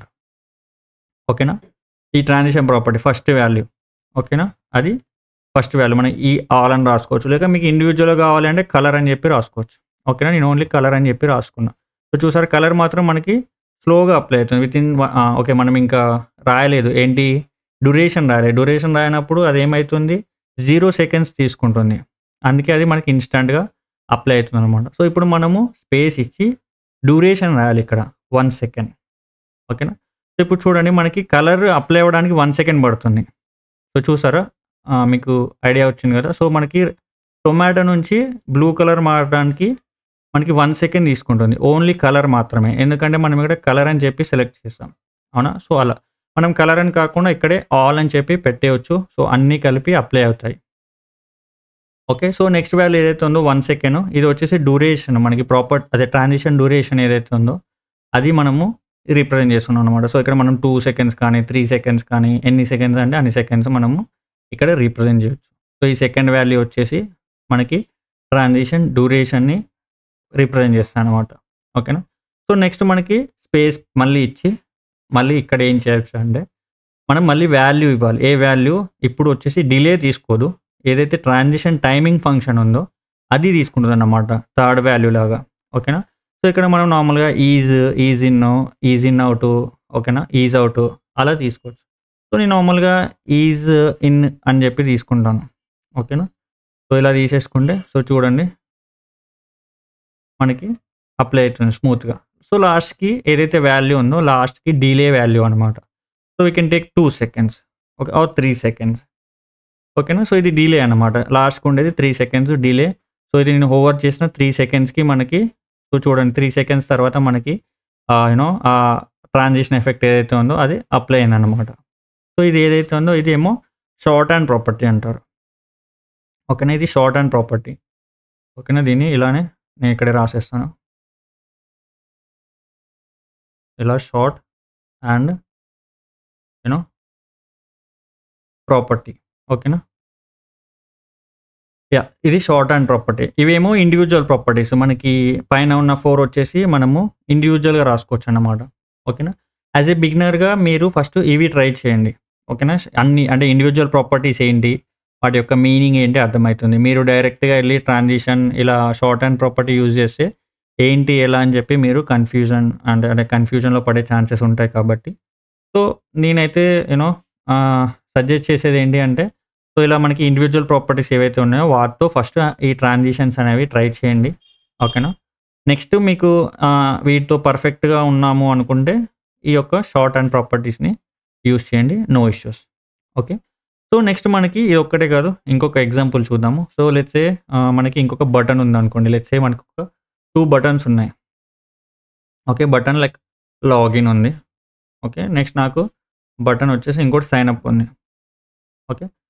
ఓకేనా ఈ ట్రాన్సిషన్ ప్రాపర్టీ ఫస్ట్ వాల్యూ ఓకేనా అది ఫస్ట్ వాల్యూ మనం ఈ ఆల్ అని రాసుకోవచ్చు లేక మీకు ఇండివిజువల్గా కావాలి అంటే కలర్ అని చెప్పి రాసుకోవచ్చు ఓకేనా నేను ఓన్లీ కలర్ అని చెప్పి రాసుకున్నా సో చూసారు కలర్ మాత్రం మనకి స్లోగా అప్లై అవుతుంది విత్ ఇన్ ఓకే మనం ఇంకా రాయలేదు ఏంటి డ్యూరేషన్ రాయలేదు డ్యూరేషన్ రాయనప్పుడు అది ఏమవుతుంది జీరో సెకండ్స్ తీసుకుంటుంది అందుకే అది మనకి ఇన్స్టెంట్గా అప్లై అవుతుంది అనమాట సో ఇప్పుడు మనము స్పేస్ ఇచ్చి డ్యూరేషన్ రాయాలి ఇక్కడ వన్ సెకండ్ ఓకేనా సో ఇప్పుడు చూడండి మనకి కలర్ అప్లై అవ్వడానికి వన్ సెకండ్ పడుతుంది సో చూసారా ఆ, మీకు ఐడియా వచ్చింది కదా సో మనకి టొమాటో నుంచి బ్లూ కలర్ మారడానికి మనకి వన్ సెకండ్ తీసుకుంటుంది ఓన్లీ కలర్ మాత్రమే ఎందుకంటే మనం ఇక్కడ కలర్ అని చెప్పి సెలెక్ట్ చేస్తాం అవునా సో అలా మనం కలర్ అని కాకుండా ఇక్కడే ఆల్ అని చెప్పి పెట్టేయచ్చు సో అన్నీ కలిపి అప్లై అవుతాయి ఓకే సో నెక్స్ట్ వాల్యూ ఏదైతే ఉందో వన్ సెకండ్ ఇది వచ్చేసి డ్యూరేషన్ మనకి ప్రాపర్ అదే ట్రాన్సిషన్ డ్యూరేషన్ ఏదైతే ఉందో అది మనము రిప్రజెంట్ చేస్తున్నాం అనమాట సో ఇక్కడ మనం టూ సెకండ్స్ కానీ త్రీ సెకండ్స్ కానీ ఎన్ని సెకండ్స్ అంటే అన్ని సెకండ్స్ మనము ఇక్కడ రిప్రజెంట్ చేయొచ్చు సో ఈ సెకండ్ వాల్యూ వచ్చేసి మనకి ట్రాన్సిషన్ డ్యూరేషన్ని రిప్రజెంట్ చేస్తాను అనమాట ఓకేనా సో నెక్స్ట్ మనకి స్పేస్ మళ్ళీ ఇచ్చి మళ్ళీ ఇక్కడ ఏం చేయొచ్చు అంటే మనం మళ్ళీ వాల్యూ ఇవ్వాలి ఏ వాల్యూ ఇప్పుడు వచ్చేసి డిలే తీసుకోదు ఏదైతే ట్రాన్సిషన్ టైమింగ్ ఫంక్షన్ ఉందో అది తీసుకుంటుంది అన్నమాట థర్డ్ వాల్యూ లాగా ఓకేనా సో ఇక్కడ మనం నార్మల్గా ease ease in ease in out ఓకేనా ఈజ్ అవుట్ అలా తీసుకోవచ్చు సో నేను నార్మల్గా ఈజ్ ఇన్ అని చెప్పి తీసుకుంటాను ఓకేనా సో ఇలా తీసేసుకుంటే సో చూడండి మనకి అప్లై అవుతుంది స్మూత్గా సో లాస్ట్కి ఏదైతే వాల్యూ ఉందో లాస్ట్కి డిలే వాల్యూ అనమాట so we can take two seconds okay or three seconds ఓకేనా సో ఇది డిలే అనమాట లాస్ట్కి ఉండేది త్రీ సెకండ్స్ డిలే సో ఇది నేను ఓవర్ చేసిన త్రీ సెకండ్స్కి మనకి సో చూడండి త్రీ సెకండ్స్ తర్వాత మనకి యూనో ఆ ట్రాన్సిషన్ ఎఫెక్ట్ ఏదైతే ఉందో అది అప్లై అయింది అనమాట సో ఇది ఏదైతే ఉందో ఇది ఏమో షార్ట్ అండ్ ప్రాపర్టీ అంటారు ఓకేనా ఇది షార్ట్ అండ్ ప్రాపర్టీ ఓకేనా దీన్ని ఇలానే నేను ఇక్కడే రాసేస్తాను ఇలా షార్ట్ అండ్ యూనో ప్రాపర్టీ ఓకేనా యా ఇది షార్ట్ అండ్ ప్రాపర్టీ ఇవేమో ఇండివిజువల్ ప్రాపర్టీస్ మనకి పైన ఉన్న ఫోర్ వచ్చేసి మనము ఇండివిజువల్గా రాసుకోవచ్చు అన్నమాట ఓకేనా యాజ్ ఏ బిగినర్గా మీరు ఫస్ట్ ఇవి ట్రై చేయండి ఓకేనా అన్ని అంటే ఇండివిజువల్ ప్రాపర్టీస్ ఏంటి వాటి యొక్క మీనింగ్ ఏంటి అర్థమవుతుంది మీరు డైరెక్ట్గా వెళ్ళి ట్రాన్సిషన్ ఇలా షార్ట్ అండ్ ప్రాపర్టీ యూజ్ చేస్తే ఏంటి ఎలా అని చెప్పి మీరు కన్ఫ్యూజన్ అంటే అంటే కన్ఫ్యూజన్లో పడే ఛాన్సెస్ ఉంటాయి కాబట్టి సో నేనైతే యూనో సజెస్ట్ చేసేది ఏంటి అంటే సో ఇలా మనకి ఇండివిజువల్ ప్రాపర్టీస్ ఏవైతే ఉన్నాయో వాటితో ఫస్ట్ ఈ ట్రాన్సిషన్స్ అనేవి ట్రై చేయండి ఓకేనా నెక్స్ట్ మీకు ఆ, వీటితో పర్ఫెక్ట్గా ఉన్నాము అనుకుంటే ఈ యొక్క షార్ట్ అండ్ ప్రాపర్టీస్ని యూస్ చేయండి no issues okay so next మనకి ఇది ఒక్కటే కాదు ఇంకొక ఎగ్జాంపుల్ చూద్దాము సో లెట్సే మనకి ఇంకొక బటన్ ఉంది అనుకోండి లెట్సే మనకి ఒక టూ బటన్స్ ఉన్నాయి ఓకే బటన్ లైక్ లాగిన్ ఉంది ఓకే నెక్స్ట్ నాకు బటన్ వచ్చేసి ఇంకోటి సైన్ అప్ ఉంది ఓకే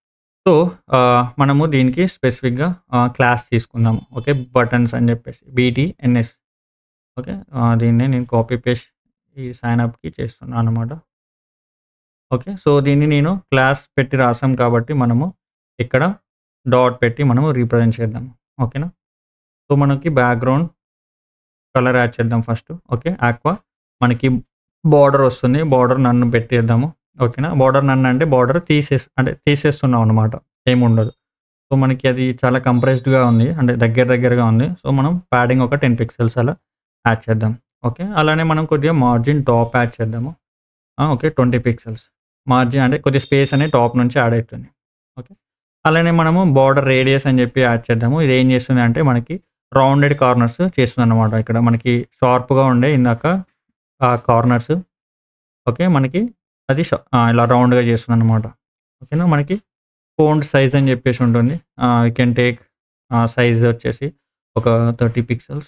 సో, ఆహ్, మనము దీనికి స్పెసిఫిక్‌గా ఆహ్, క్లాస్ తీసుకుందాము. ఓకే. బటన్స్ అని చెప్పేసి బీటీఎన్ఎస్. ఓకే. ఆహ్, దీన్ని నేను కాపీ పేస్ట్ ఈ సైన్ అప్‌కి చేస్తున్నాను అన్నమాట. ఓకే. సో, దీన్ని నేను క్లాస్ పెట్టి రాసాం కాబట్టి మనము ఇక్కడ డాట్ పెట్టి మనము రిప్రజెంట్ చేద్దాం. ఓకేనా? సో, మనకి బ్యాక్‌గ్రౌండ్ కలర్ యాడ్ చేద్దాం ఫస్ట్. ఓకే. ఆక్వా మనకి బోర్డర్ వస్తుంది. బోర్డర్ నన్ను పెట్టేద్దాము. ఓకేనా? బోర్డర్ నన్ అంటే బోర్డర్ తీసేసి అంటే తీసేస్తున్నాం అన్నమాట. ఏముండదు. సో, మనకి అది చాలా కంప్రెస్డ్‌గా ఉంది. అంటే దగ్గర దగ్గరగా ఉంది. సో, మనం ప్యాడింగ్ ఒక 10 పిక్సెల్స్ అలా యాడ్ చేద్దాం. ఓకే. అలానే మనం కొద్దిగా మార్జిన్ టాప్ యాడ్ చేద్దాము. ఆ! ఓకే. 20 పిక్సెల్స్. మార్జిన్ అంటే కొద్దిగా స్పేస్ అనేది టాప్ నుంచి యాడ్ అయితుంది. ఓకే. అలానే మనము బోర్డర్ రేడియస్ అని చెప్పి యాడ్ చేద్దాము. ఇది ఏం చేస్తుంది అంటే మనకి రౌండెడ్ కార్నర్స్ చేస్తుందన్నమాట. ఇక్కడ మనకి షార్ప్‌గా ఉండే ఇందాక ఆ కార్నర్స్ ఓకే. మనకి అది ష ఆహ్, ఇలా రౌండ్‌గా చేస్తుందన్నమాట. ఓకేనా? మనకి ఫోంట్ సైజ్ అని చెప్పేసి ఉంటుంది. Ah, you can take ah, size వచ్చేసి ఒక 30 పిక్సెల్స్.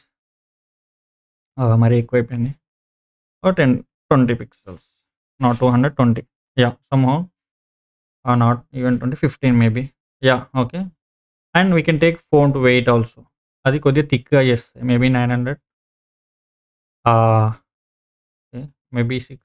ఆహ్, మరీ ఎక్కువైపోయింది. ఓ 10, 20 pixels. Not 200, 20 yeah! Somehow ah, not even 20, 15 maybe. Yeah! Okay. And we can take font weight also. అది కొద్దిగా థిక్‌గా చేస్తది. Maybe 900 ah, okay. Maybe 6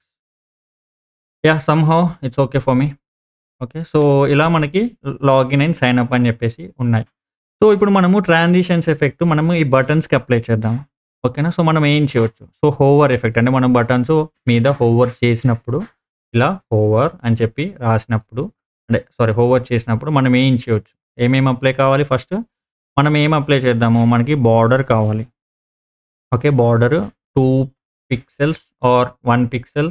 yeah! Somehow it's okay for me. Okay. So, ఇలా మనకి login and sign up అని చెప్పేసి ఉన్నాయి. So, ఇప్పుడు మనము ట్రాన్సిషన్స్ ఎఫెక్ట్ మనము ఈ బటన్స్‌కి అప్లై చేద్దాం. ఓకేనా? సో, మనం ఏం చేయొచ్చు. సో, హోవర్ ఎఫెక్ట్ అంటే మనం బటన్స్ మీద హోవర్ చేసినప్పుడు ఇలా హోవర్ అని చెప్పి రాసినప్పుడు అంటే సారీ హోవర్ చేసినప్పుడు మనం ఏం చేయొచ్చు. ఏమేమి అప్లై కావాలి ఫస్ట్? మనం ఏం అప్లై చేద్దాము. మనకి బోర్డర్ కావాలి. Okay. Border 2 pixels or 1 pixel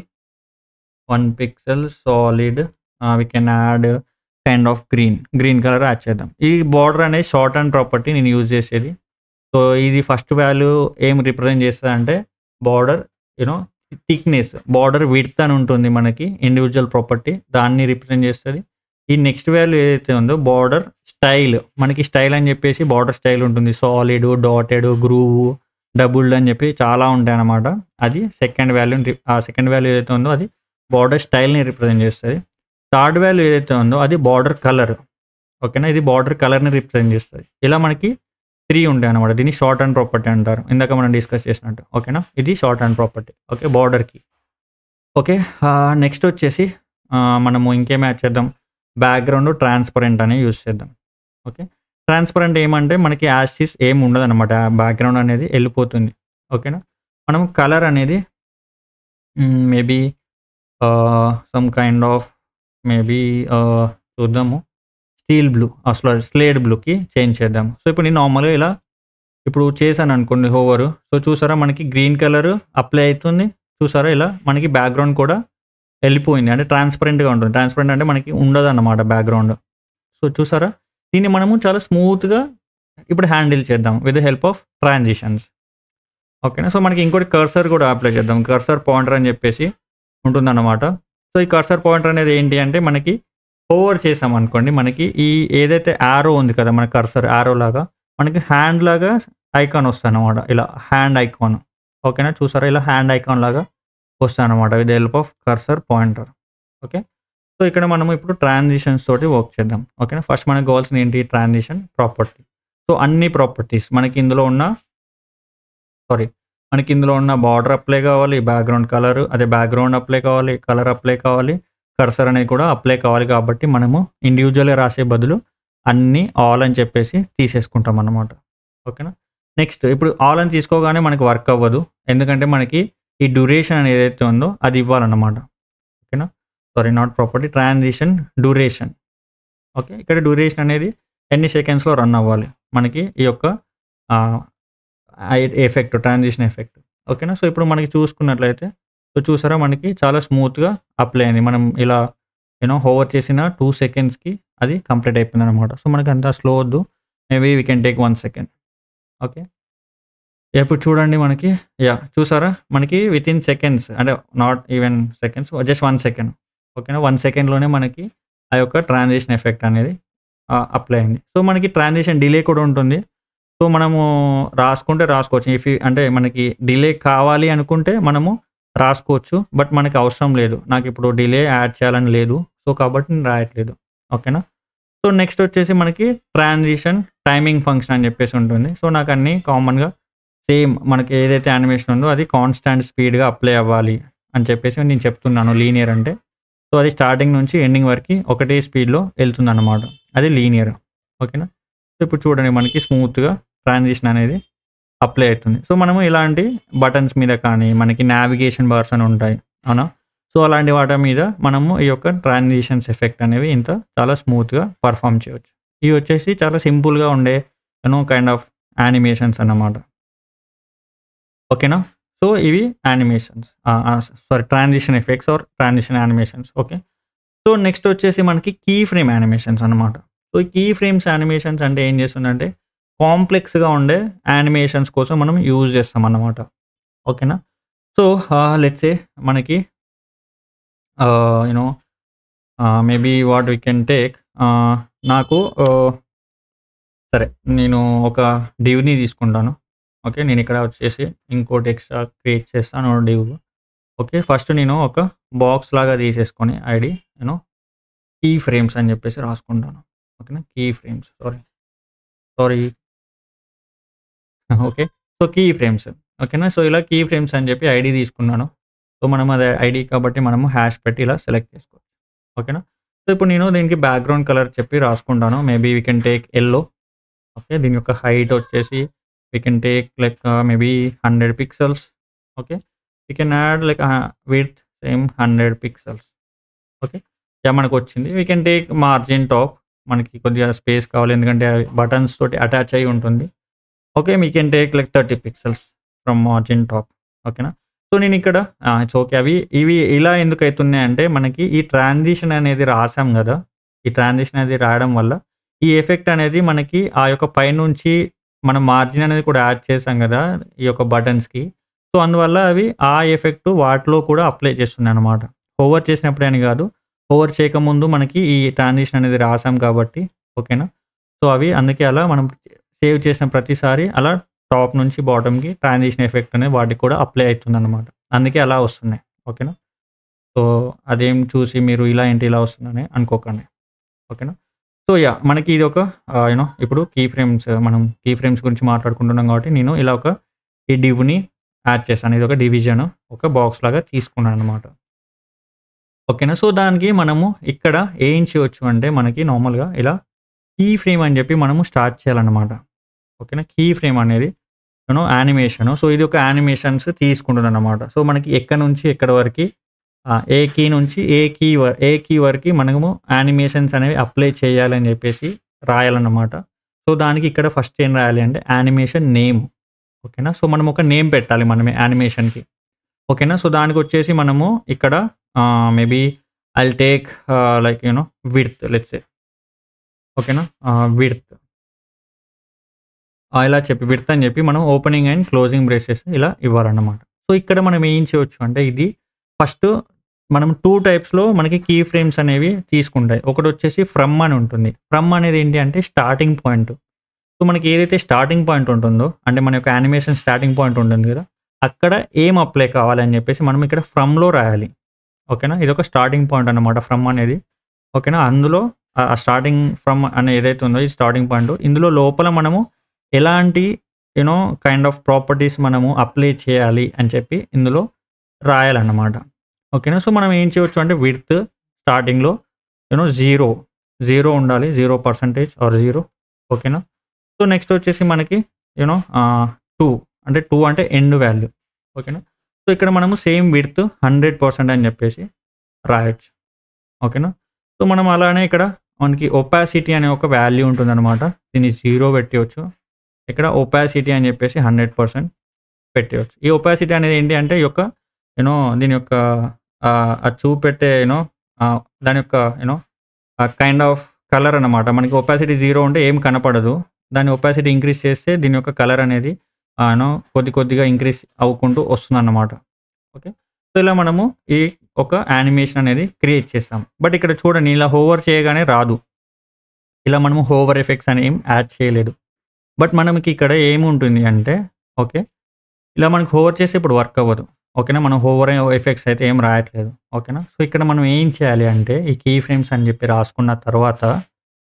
1 pixel solid ah, we can add kind of green. Green colour add చేద్దాం. ఈ బోర్డర్ అనేది షార్ట్ హ్యాండ్ ప్రాపర్టీ నేను యూజ్ చేసేది. సో, ఇది ఫస్ట్ వాల్యూ ఏం రిప్రజెంట్ చేస్తదంటే border you know thickness border width అని ఉంటుంది మనకి ఇండివిడ్యువల్ ప్రాపర్టీ. దాన్ని రిప్రజెంట్ చేస్తది. ఈ నెక్స్ట్ వాల్యూ ఏదైతే ఉందో బోర్డర్ స్టైల్ మనకి స్టైల్ అని చెప్పేసి బోర్డర్ స్టైల్ ఉంటుంది. సాలిడ్, డాటెడ్, గ్రూవ్, డబుల్డ్ అని చెప్పి చాలా ఉంటాయన్నమాట. అది సెకండ్ వాల్యూని రి ఆ సెకండ్ వాల్యూ ఏదైతే ఉందో అది బోర్డర్ స్టైల్‌ని రిప్రజెంట్ చేస్తది. థర్డ్ వాల్యూ ఏదైతే ఉందో అది బోర్డర్ కలర్. ఓకేనా? ఇది బోర్డర్ కలర్‌ని రిప్రజెంట్ చేస్తది. ఇలా మనకి 3 ఉంటాయన్నమాట. దీన్ని షార్ట్ హ్యాండ్ ప్రాపర్టీ అంటారు. ఇందాక మనం డిస్కస్ చేసినట్టు. ఓకేనా? ఇది షార్ట్ హ్యాండ్ ప్రాపర్టీ. ఓకే. బోర్డర్‌కి. ఓకే. ఆహ్, నెక్స్ట్ వచ్చేసి ఆహ్, మనము ఇంకేం యాడ్ చేద్దాం. బ్యాక్‌గ్రౌండ్ ట్రాన్స్‌పరెంట్ అని యూజ్ చేద్దాం. ఓకే. ట్రాన్స్‌పరెంట్ ఏమంటే మనకి యాజ్ ఇట్ ఈజ్ ఏమి ఉండదన్నమాట. బ్యాక్‌గ్రౌండ్ అనేది ఎళ్ళిపోతుంది. ఓకేనా? మనం కలర్ అనేది హ్మ్. మేబీ ఆహ్, some kind of maybe ah, చూద్దాము. Steel blue ah, sorry slate బ్లూకి చేంజ్ చేద్దాం. సో, ఇప్పుడు నేను నార్మల్‌గా ఇలా ఇప్పుడు చేశాననుకోండి హోవర్. సో, చూసారా మనకి గ్రీన్ కలర్ అప్లై అయితుంది. చూసారా ఇలా మనకి బ్యాక్‌గ్రౌండ్ కూడా ఎళ్ళిపోయింది. అంటే ట్రాన్స్‌పరెంట్‌గా ఉంటుంది. ట్రాన్స్‌పరెంట్ అంటే మనకి ఉండదన్నమాట బ్యాక్‌గ్రౌండ్. సో, చూసారా? దీన్ని మనము చాలా స్మూత్‌గా ఇప్పుడు హ్యాండిల్ చేద్దాం with the help of transitions. ఓకేనా? సో, మనకి ఇంకోటి కర్సర్ కూడా అప్లై చేద్దాం. కర్సర్ పాయింటర్ అని చెప్పేసి ఉంటుందన్నమాట. సో, ఈ కర్సర్ పాయింటర్ అనేది ఏంటి అంటే మనకి హోవర్ చేసామనుకోండి మనకి ఈ ఏదైతే యారో ఉంది కదా! మన కర్సర్ యారో లాగా మనకి హ్యాండ్ లాగా ఐకాన్ వస్తదన్నమాట. ఇలా హ్యాండ్ ఐకాన్. ఓకేనా? చూసారా? ఇలా హ్యాండ్ ఐకాన్ లాగా వస్తదన్నమాట with the help of cursor pointer. Okay. So, ఇక్కడ మనము ఇప్పుడు ట్రాన్సిషన్స్ తోటి వర్క్ చేద్దాం. ఓకేనా? ఫస్ట్ మనకు కావాల్సింది ఏంటి? Transition property. సో, అన్ని ప్రాపర్టీస్ మనకి ఇందులో ఉన్న సారీ మనకి ఇందులో ఉన్న బార్డర్ అప్లై కావాలి. బ్యాక్‌గ్రౌండ్ కలర్ అదే బ్యాక్‌గ్రౌండ్ అప్లై కావాలి. కలర్ అప్లై కావాలి. కర్సర్ అనేది కూడా అప్లై కావాలి కాబట్టి మనము ఇండివిడ్యువల్‌గా రాసే బదులు అన్నీ ఆల్ అని చెప్పేసి తీసేసుకుంటాం అన్నమాట. ఓకేనా? నెక్స్ట్ ఇప్పుడు ఆల్ అని తీసుకోగానే మనకి వర్క్ అవ్వదు. ఎందుకంటే మనకి ఈ డ్యూరేషన్ అనేది ఏదైతే ఉందో అది ఇవ్వాలన్నమాట. ఓకేనా? Sorry not property transition duration. Okay. ఇక్కడ డ్యూరేషన్ అనేది ఎన్ని సెకండ్స్‌లో రన్ అవ్వాలి. మనకి ఈ యొక్క ah, I effect transition effect. ఓకేనా? సో, ఇప్పుడు మనకి చూసుకున్నట్లయితే సో, చూసారా మనకి చాలా స్మూత్‌గా అప్లై అయింది. మనం ఇలా యూ నో హోవర్ చేసిన 2 సెకండ్స్‌కి అది కంప్లీట్ అయిపోయిందన్నమాట. సో, మనకి అంత స్లో వద్దు. Maybe we can take 1 second. Okay. ఇప్పుడు చూడండి మనకి యాహ్! చూసారా? మనకి వితిన్ సెకండ్స్ అంటే not even seconds just 1 second. ఓకేనా? 1 సెకండ్‌లోనే మనకి ఆ యొక్క ట్రాన్సిషన్ ఎఫెక్ట్ అనేది ఆహ్, అప్లై అయింది. సో, మనకి ట్రాన్సిషన్ డిలే కూడా ఉంటుంది. సో, మనము రాసుకుంటే రాసుకోవచ్చు. ఇఫ్ యూ అంటే మనకి డిలే కావాలి అనుకుంటే మనము రాసుకోవచ్చు. బట్ మనకి అవసరం లేదు. నాకిప్పుడు డిలే యాడ్ చేయాలని లేదు. సో, కాబట్టి నేను రాయట్లేదు. ఓకేనా? సో నెక్స్ట్ వచ్చేసి మనకి ట్రాన్సిషన్ టైమింగ్ ఫంక్షన్ అని చెప్పేసి ఉంటుంది సో నాకు అన్నీ కామన్గా సేమ్ మనకి ఏదైతే యానిమేషన్ ఉందో అది కాన్స్టాంట్ స్పీడ్గా అప్లై అవ్వాలి అని చెప్పేసి నేను చెప్తున్నాను లీనియర్ అంటే సో అది స్టార్టింగ్ నుంచి ఎండింగ్ వరకు ఒకటే స్పీడ్లో వెళ్తుంది అనమాట అది లీనియర్ ఓకేనా సో ఇప్పుడు చూడండి మనకి స్మూత్గా ట్రాన్సిషన్ అనేది అప్లై అవుతుంది సో మనము ఇలాంటి బటన్స్ మీద కానీ మనకి నావిగేషన్ బార్స్ అని ఉంటాయి అవునా సో అలాంటి వాటి మీద మనము ఈ యొక్క ట్రాన్సిషన్స్ ఎఫెక్ట్ అనేవి ఇంత చాలా స్మూత్గా పర్ఫామ్ చేయవచ్చు ఇవి వచ్చేసి చాలా సింపుల్గా ఉండే యూనో కైండ్ ఆఫ్ యానిమేషన్స్ అన్నమాట ఓకేనా సో ఇవి animations sorry transition effects or transition animations okay so next వచ్చేసి మనకి కీ ఫ్రేమ్ యానిమేషన్స్ అనమాట సో ఈ కీ ఫ్రేమ్స్ యానిమేషన్స్ అంటే ఏం చేస్తుందంటే కాంప్లెక్స్గా ఉండే యానిమేషన్స్ కోసం మనం యూజ్ చేస్తాం అన్నమాట ఓకేనా సో లెట్సే మనకి you know maybe what we can take నాకు uh, సరే నేను ఒక డివ్ని తీసుకుంటాను ఓకే నేను ఇక్కడ వచ్చేసి ఇంకోటి ఎక్స్ట్రా క్రియేట్ చేస్తాను డివ్ ఓకే ఫస్ట్ నేను ఒక బాక్స్ లాగా తీసేసుకొని ఐడి నేను కీ ఫ్రేమ్స్ అని చెప్పేసి రాసుకుంటాను ఓకేనా key frames sorry sorry okay so key frames ఓకేనా సో ఇలా కీ ఫ్రేమ్స్ అని చెప్పి ఐడి తీసుకున్నాను సో మనం అదే ఐడి కాబట్టి మనము హ్యాష్ పెట్టి ఇలా సెలెక్ట్ చేసుకోవచ్చు ఓకేనా సో ఇప్పుడు నేను దీనికి బ్యాక్గ్రౌండ్ కలర్ చెప్పి రాసుకుంటాను maybe we can take yellow okay దీని యొక్క హైట్ వచ్చేసి we can take like maybe hundred pixels okay we can add like with same hundred pixels okay yeah మనకు వచ్చింది we can take margin top మనకి కొద్దిగా space కావాలి ఎందుకంటే buttons తోటి అటాచ్ అయి ఉంటుంది okay we can take like thirty pixels from margin top ఓకేనా సో నేను ఇక్కడ ఇట్స్ ఓకే అవి ఇవి ఇలా ఎందుకు అవుతున్నాయి అంటే మనకి ఈ ట్రాన్సిషన్ అనేది రాసాం కదా ఈ ట్రాన్సిషన్ అనేది రాయడం వల్ల ఈ ఎఫెక్ట్ అనేది మనకి ఆ యొక్క పైనుంచి మనం మార్జిన్ అనేది కూడా యాడ్ చేసాం కదా ఈ యొక్క బటన్స్కి సో అందువల్ల అవి ఆ ఎఫెక్ట్ వాటిలో కూడా అప్లై చేస్తున్నాయి అనమాట ఓవర్ చేసినప్పుడే అని కాదు ఓవర్ చేయకముందు మనకి ఈ ట్రాన్సిషన్ అనేది రాసాం కాబట్టి ఓకేనా సో అవి అందుకే అలా మనం సేవ్ చేసిన ప్రతిసారి అలా టాప్ నుంచి బాటమ్కి ట్రాన్సిషన్ ఎఫెక్ట్ అనేది వాటికి కూడా అప్లై అవుతుంది అనమాట అందుకే అలా వస్తున్నాయి ఓకేనా సో అదేం చూసి మీరు ఇలా ఏంటి ఇలా వస్తుందని అనుకోకండి ఓకేనా సో యా మనకి ఇది ఒక యూనో ఇప్పుడు కీ ఫ్రేమ్స్ మనం కీ ఫ్రేమ్స్ గురించి మాట్లాడుకుంటున్నాం కాబట్టి నేను ఇలా ఒక ఈ డివ్ని యాడ్ చేశాను ఇది ఒక డివిజన్ ఒక బాక్స్ లాగా తీసుకున్నాను అనమాట ఓకేనా సో దానికి మనము ఇక్కడ ఏం చేయవచ్చు అంటే మనకి నార్మల్గా ఇలా కీ ఫ్రేమ్ అని చెప్పి మనము స్టార్ట్ చేయాలన్నమాట ఓకేనా కీ ఫ్రేమ్ అనేది యూనో యానిమేషన్ సో ఇది ఒక యానిమేషన్స్ తీసుకుంటుంది అనమాట సో మనకి ఎక్కడ నుంచి ఎక్కడ వరకు ఏ కీ నుంచి ఏ కీ ఏ కీ వరకు మనము యానిమేషన్స్ అనేవి అప్లై చేయాలని చెప్పేసి రాయాలన్నమాట సో దానికి ఇక్కడ ఫస్ట్ ఏం రాయాలి అంటే యానిమేషన్ నేమ్ ఓకేనా సో మనం ఒక నేమ్ పెట్టాలి మనమే యానిమేషన్కి ఓకేనా సో దానికి వచ్చేసి మనము ఇక్కడ maybe I take like you know width let's ఓకేనా విడ్త్ ఇలా చెప్పి విడ్త్ అని చెప్పి మనం ఓపెనింగ్ అండ్ క్లోజింగ్ బ్రేసెస్ ఇలా ఇవ్వాలన్నమాట సో ఇక్కడ మనం ఏం చేయొచ్చు అంటే ఇది ఫస్ట్ మనం టూ టైప్స్లో మనకి కీ ఫ్రేమ్స్ అనేవి తీసుకుంటాయి ఒకటి వచ్చేసి ఫ్రమ్ అని ఉంటుంది ఫ్రమ్ అనేది ఏంటి అంటే స్టార్టింగ్ పాయింట్ సో మనకి ఏదైతే స్టార్టింగ్ పాయింట్ ఉంటుందో అంటే మన యొక్క యానిమేషన్ స్టార్టింగ్ పాయింట్ ఉంటుంది కదా అక్కడ ఏం అప్లై కావాలని చెప్పేసి మనం ఇక్కడ ఫ్రమ్లో రాయాలి ఓకేనా ఇది ఒక స్టార్టింగ్ పాయింట్ అనమాట ఫ్రమ్ అనేది ఓకేనా అందులో ఆ స్టార్టింగ్ ఫ్రమ్ అనే ఏదైతే ఉందో ఈ స్టార్టింగ్ పాయింట్ ఇందులో లోపల మనము ఎలాంటి యూనో కైండ్ ఆఫ్ ప్రాపర్టీస్ మనము అప్లై చేయాలి అని చెప్పి ఇందులో రాయాలన్నమాట ఓకేనా సో మనం ఏం చేయవచ్చు అంటే విడ్త్ స్టార్టింగ్లో యూనో జీరో జీరో ఉండాలి జీరో పర్సంటేజ్ ఆర్ జీరో ఓకేనా సో నెక్స్ట్ వచ్చేసి మనకి యూనో టూ అంటే టూ అంటే ఎండ్ వాల్యూ ఓకేనా సో ఇక్కడ మనము సేమ్ విడ్త్ హండ్రెడ్ పర్సెంట్ అని చెప్పేసి రాయొచ్చు ఓకేనా సో మనం అలానే ఇక్కడ మనకి ఒపాసిటీ అనే ఒక వాల్యూ ఉంటుంది అనమాట దీన్ని జీరో పెట్టవచ్చు ఇక్కడ ఒపాసిటీ అని చెప్పేసి హండ్రెడ్ పర్సెంట్ పెట్టవచ్చు ఈ ఒపాసిటీ అనేది ఏంటి అంటే ఈ యొక్క యూనో దీని యొక్క అది చూపెట్టే యూనో దాని యొక్క యూనో కైండ్ ఆఫ్ కలర్ అనమాట మనకి ఒపాసిటీ జీరో ఉంటే ఏం కనపడదు దాని ఒపాసిటీ ఇంక్రీజ్ చేస్తే దీని యొక్క కలర్ అనేది యూనో కొద్ది కొద్దిగా ఇంక్రీజ్ అవ్వుకుంటూ వస్తుంది అన్నమాట ఓకే సో ఇలా మనము ఈ ఒక యానిమేషన్ అనేది క్రియేట్ చేస్తాం బట్ ఇక్కడ చూడండి ఇలా హోవర్ చేయగానే రాదు ఇలా మనము హోవర్ ఎఫెక్ట్స్ అని ఏం యాడ్ చేయలేదు బట్ మనకి ఇక్కడ ఏముంటుంది అంటే ఓకే ఇలా మనకు హోవర్ చేస్తే ఇప్పుడు వర్క్ అవ్వదు ఓకేనా మనం హోవర్ ఎఫెక్ట్స్ అయితే ఏం రాయట్లేదు ఓకేనా సో ఇక్కడ మనం ఏం చేయాలి అంటే ఈ కీ ఫ్రేమ్స్ అని చెప్పి రాసుకున్న తర్వాత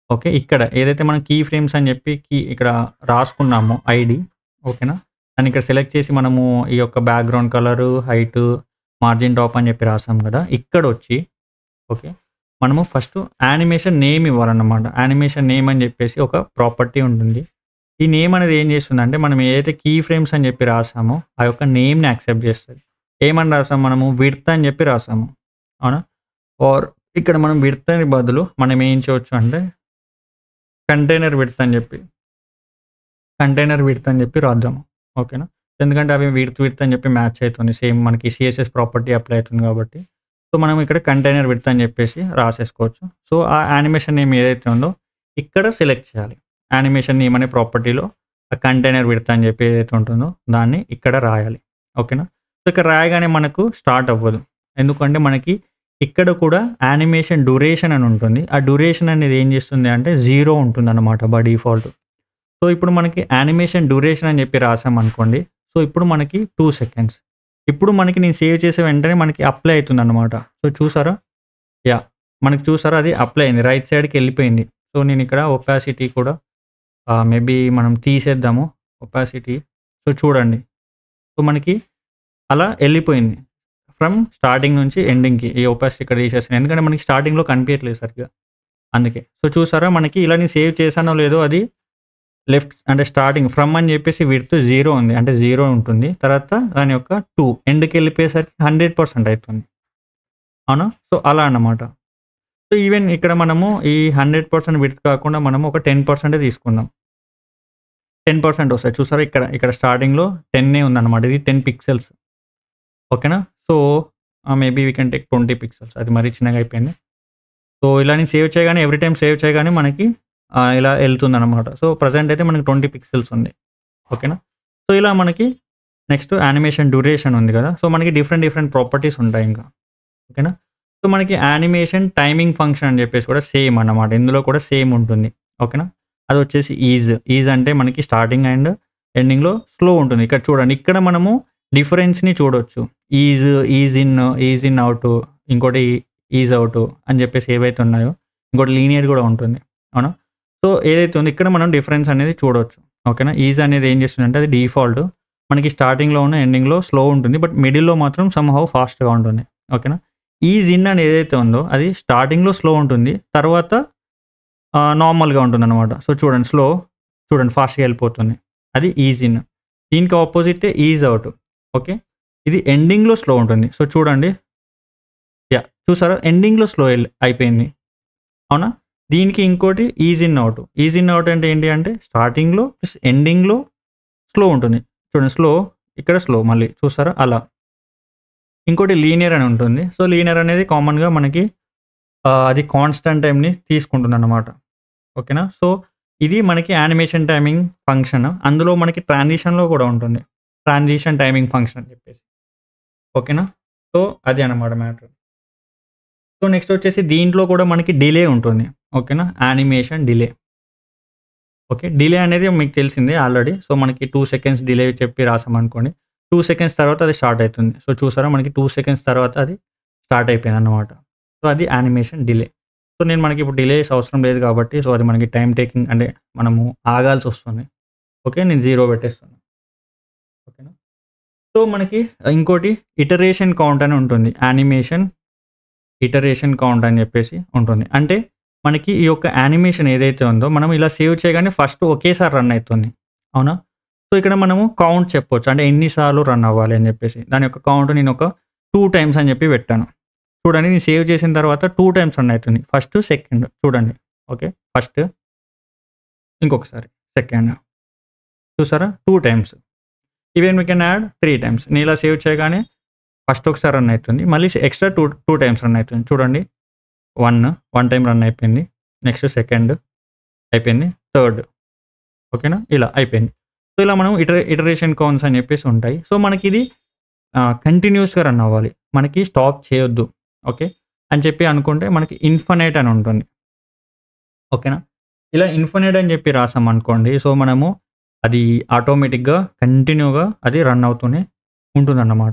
ఓకే. ఇక్కడ ఏదైతే మనం కీ ఫ్రేమ్స్ అని చెప్పి కీ ఇక్కడ రాసుకున్నామో ఐడీ ఓకేనా? దాన్ని ఇక్కడ సెలెక్ట్ చేసి మనము ఈ యొక్క background colour, height, margin top అని చెప్పి రాసాం గదా! ఇక్కడొచ్చి ఓకే. మనము ఫస్ట్ యానిమేషన్ నేమ్ ఇవ్వాలన్నమాట. యానిమేషన్ నేమ్ అని చెప్పేసి ఒక ప్రాపర్టీ ఉంటుంది. ఈ నేమ్ అనేది ఏం చేస్తుందంటే మనం ఏదైతే కీ ఫ్రేమ్స్ అని చెప్పి రాసామో ఆ యొక్క నేమ్‌ని యాక్సెప్ట్ చేస్తది. ఏమని రాసాం మనము విడ్త్ అని చెప్పి రాసాము. అవునా? ఆర్ ఇక్కడ మనం విడ్త్ అని బదులు మనం ఏం చేయొచ్చు అంటే కంటైనర్ విడ్త్ అని చెప్పి కంటైనర్ విడ్త్ అని చెప్పి రాద్దాము. ఓకేనా? ఎందుకంటే అవి విడ్త్, విడ్త్ అని చెప్పి మ్యాచ్ అయితుంది. సేమ్ మనకి సీఎస్ఎస్ ప్రాపర్టీ అప్లై అవుతుంది కాబట్టి. సో, మనం ఇక్కడ కంటైనర్ విడ్త్ అని చెప్పేసి రాసేసుకోవచ్చు. సో, ఆ యానిమేషన్ నేమ్ ఏదైతే ఉందో ఇక్కడ సెలెక్ట్ చేయాలి. యానిమేషన్ నేమ్ అనే ప్రాపర్టీలో ఆ కంటైనర్ విడ్త్ అని చెప్పి ఏదైతే ఉంటుందో దాన్ని ఇక్కడ రాయాలి. ఓకేనా? సో, ఇక్కడ రాయగానే మనకు స్టార్ట్ అవ్వదు. ఎందుకంటే మనకి ఇక్కడ కూడా యానిమేషన్ డ్యూరేషన్ అని ఉంటుంది. ఆ డ్యూరేషన్ అనేది ఏం చేస్తుంది అంటే 0 ఉంటుందన్నమాట బై డిఫాల్ట్. సో, ఇప్పుడు మనకి యానిమేషన్ డ్యూరేషన్ అని చెప్పి రాసామనుకోండి. సో, ఇప్పుడు మనకి 2 సెకండ్స్. ఇప్పుడు మనకి నేను సేవ్ చేసే వెంటనే మనకి అప్లై అవుతుందన్నమాట. సో, చూసారా? యాహ్! మనకి చూసారా అది అప్లై అయింది. రైట్ సైడ్‌కి ఎళ్ళిపోయింది. సో, నేను ఇక్కడ ఒపాసిటీ కూడా ఆహ్, మేబీ మనం తీసేద్దాము ఒపాసిటీ. సో, చూడండి. సో, మనకి అలా ఎళ్ళిపోయింది. ఫ్రమ్ స్టార్టింగ్ నుంచి ఎండింగ్‌కి ఈ ఒపాసిటీ ఇక్కడ తీసేసాను. ఎందుకంటే మనకి స్టార్టింగ్‌లో కనిపియట్లేదు సరిగ్గా. అందుకే. సో, చూసారా మనకి ఇలా నేను సేవ్ చేశానో లేదో అది లెఫ్ట్ అంటే స్టార్టింగ్ ఫ్రమ్ అని చెప్పేసి విడ్త్ 0 ఉంది. అంటే 0 ఉంటుంది. తర్వాత దాని యొక్క 2 ఎండ్‌కెళ్ళిపోయేసరికి 100% అయితుంది. అవునా? సో, అలా అన్నమాట. సో, ఈవెన్ ఇక్కడ మనము ఈ 100% విడ్త్ కాకుండా మనము ఒక 10% తీసుకుందాం. 10% వస్తాయి. చూసారా ఇక్కడ ఇక్కడ స్టార్టింగ్‌లో 10 ఉందన్నమాట. ఇది 10 పిక్సెల్స్. ఓకేనా? So, ah, maybe we can take 20 pixels. అది మరీ చిన్నగా అయిపోయింది. సో, ఇలా నేను సేవ్ చేయగానే ఎవ్రీ టైమ్ సేవ్ చేయగానే మనకి ఆహ్, ఇలా ఎళ్తుందన్నమాట. సో, ప్రెజెంట్ అయితే మనకి 20 పిక్సెల్స్ ఉంది. ఓకేనా? సో, ఇలా మనకి నెక్స్ట్ యానిమేషన్ డ్యూరేషన్ ఉంది కదా! సో, మనకి డిఫరెంట్ డిఫరెంట్ ప్రాపర్టీస్ ఉంటాయి ఇంకా. ఓకేనా? సో, మనకి యానిమేషన్ టైమింగ్ ఫంక్షన్ అని చెప్పేసి కూడా సేమ్ అన్నమాట. ఇందులో కూడా సేమ్ ఉంటుంది. ఓకేనా? అదొచ్చేసి ఈజ్. ఈజ్ అంటే మనకి స్టార్టింగ్ అండ్ ఎండింగ్‌లో స్లో ఉంటుంది. ఇక్కడ చూడండి. ఇక్కడ మనము డిఫరెన్స్‌ని చూడొచ్చు. Ease, ease in, ease in out ఇంకోటి ఈజ్ ఔట్ అని చెప్పేసి ఏవైతే ఉన్నాయో ఇంకోటి లీనియర్ కూడా ఉంటుంది. అవునా? సో, ఏదైతే ఉందో ఇక్కడ మనం డిఫరెన్స్ అనేది చూడొచ్చు. ఓకేనా? ఈజ్ అనేది ఏం చేస్తుందంటే అది డిఫాల్ట్ మనకి స్టార్టింగ్‌లో ఉన్న ఎండింగ్‌లో స్లో ఉంటుంది. బట్ మిడిల్‌లో మాత్రం సమ్‌హౌ ఫాస్ట్‌గా ఉంటుంది. ఓకేనా? ఈజ్ ఇన్ అని ఏదైతే ఉందో అది స్టార్టింగ్‌లో స్లో ఉంటుంది. తర్వాత ఆహ్, నార్మల్‌గా ఉంటుందన్నమాట. సో, చూడండి స్లో చూడండి ఫాస్ట్‌గా ఎళ్ళిపోతుంది. అది ఈజ్ ఇన్. దీనికి అపోజిటే ఈజ్ ఔట్. ఓకే. ఇది ఎండింగ్‌లో స్లో ఉంటుంది. సో, చూడండి. యాహ్! చూసారా? ఎండింగ్‌లో స్లో ఎల్ అయిపోయింది. అవునా? దీనికి ఇంకోటి ease in out. Ease in out అంటే ఏంటి అంటే స్టార్టింగ్‌లో ప్లస్ ఎండింగ్‌లో స్లో ఉంటుంది. చూడండి స్లో ఇక్కడ స్లో మళ్ళీ చూసారా? అలా. ఇంకోటి లీనియర్ అని ఉంటుంది. సో, లీనియర్ అనేది కామన్‌గా మనకి ఆహ్, అది కాన్స్టాంట్ టైమ్‌ని తీసుకుంటుందన్నమాట. ఓకేనా? సో, ఇది మనకి యానిమేషన్ టైమింగ్ ఫంక్షన్. అందులో మనకి ట్రాన్సిషన్‌లో కూడా ఉంటుంది. ట్రాన్సిషన్ టైమింగ్ ఫంక్షన్ అని చెప్పేసి. ఓకేనా? సో, అది అన్నమాట మ్యాటర్. సో, నెక్స్ట్ వచ్చేసి దీంట్లో కూడా మనకి డిలే ఉంటుంది. ఓకేనా? Animation delay. ఓకే. డిలే అనేది మీకు తెలిసిందే ఆల్రెడీ. సో, మనకి 2 సెకండ్స్ డిలే చెప్పి రాసామనుకోండి. 2 సెకండ్స్ తర్వాత అది స్టార్ట్ అయితుంది. సో, చూసారా మనకి 2 సెకండ్స్ తర్వాత అది స్టార్ట్ అయిపోయిందన్నమాట. సో, అది యానిమేషన్ డిలే. సో, నేను మనకి ఇప్పుడు డిలేస్ అవసరం లేదు కాబట్టి సో, అది మనకి టైమ్ టేకింగ్ అంటే మనము ఆగాల్సొస్తుంది. ఓకే. నేను 0 పెట్టేస్తున్నా. ఓకేనా? సో, మనకి ఇంకోటి ఇటరేషన్ కౌంట్ అని ఉంటుంది. యానిమేషన్ ఇటరేషన్ కౌంట్ అని చెప్పేసి ఉంటుంది. అంటే మనకి ఈ యొక్క యానిమేషన్ ఏదైతే ఉందో మనం ఇలా సేవ్ చేయగానే ఫస్ట్ ఒకేసారి రన్ అయితుంది. అవునా? సో, ఇక్కడ మనము కౌంట్ చెప్పొచ్చు. అంటే ఎన్ని సార్లు రన్ అవ్వాలి అని చెప్పేసి. దాని యొక్క కౌంట్ నేను ఒక 2 టైమ్స్ అని చెప్పి పెట్టాను. చూడండి నేను సేవ్ చేసిన తర్వాత 2 టైమ్స్ రన్ అయితుంది. ఫస్ట్, సెకండ్ చూడండి. ఓకే. ఫస్ట్ ఇంకొకసారి సెకండ్. చూసారా? 2 times. Even we can add 3 times. నేను ఇలా సేవ్ చేయగానే ఫస్ట్ ఒకసారి రన్ అయితుంది. మళ్ళీ ఎక్స్ట్రా 2, 2 టైమ్స్ రన్ అయితుంది. చూడండి. 1, 1 టైమ్ రన్ అయిపోయింది. నెక్స్ట్ సెకండ్ అయిపోయింది. థర్డ్ ఓకేనా? ఇలా అయిపోయింది. సో, ఇలా మనం ఇటరే ఇటరేషన్ కౌంట్స్ అని చెప్పేసి ఉంటాయి. సో, మనకిది ఆహ్, కంటిన్యూయస్‌గా రన్ అవ్వాలి. మనకి స్టాప్ చేయొద్దు. ఓకే. అని చెప్పి అనుకుంటే మనకి ఇన్ఫినైట్ అని ఉంటుంది. ఓకేనా? ఇలా ఇన్ఫినైట్ అని చెప్పి రాసామనుకోండి. సో, మనము అది ఆటోమేటిక్‌గా కంటిన్యూగా అది రన్ అవుతూనే ఉంటుందన్నమాట.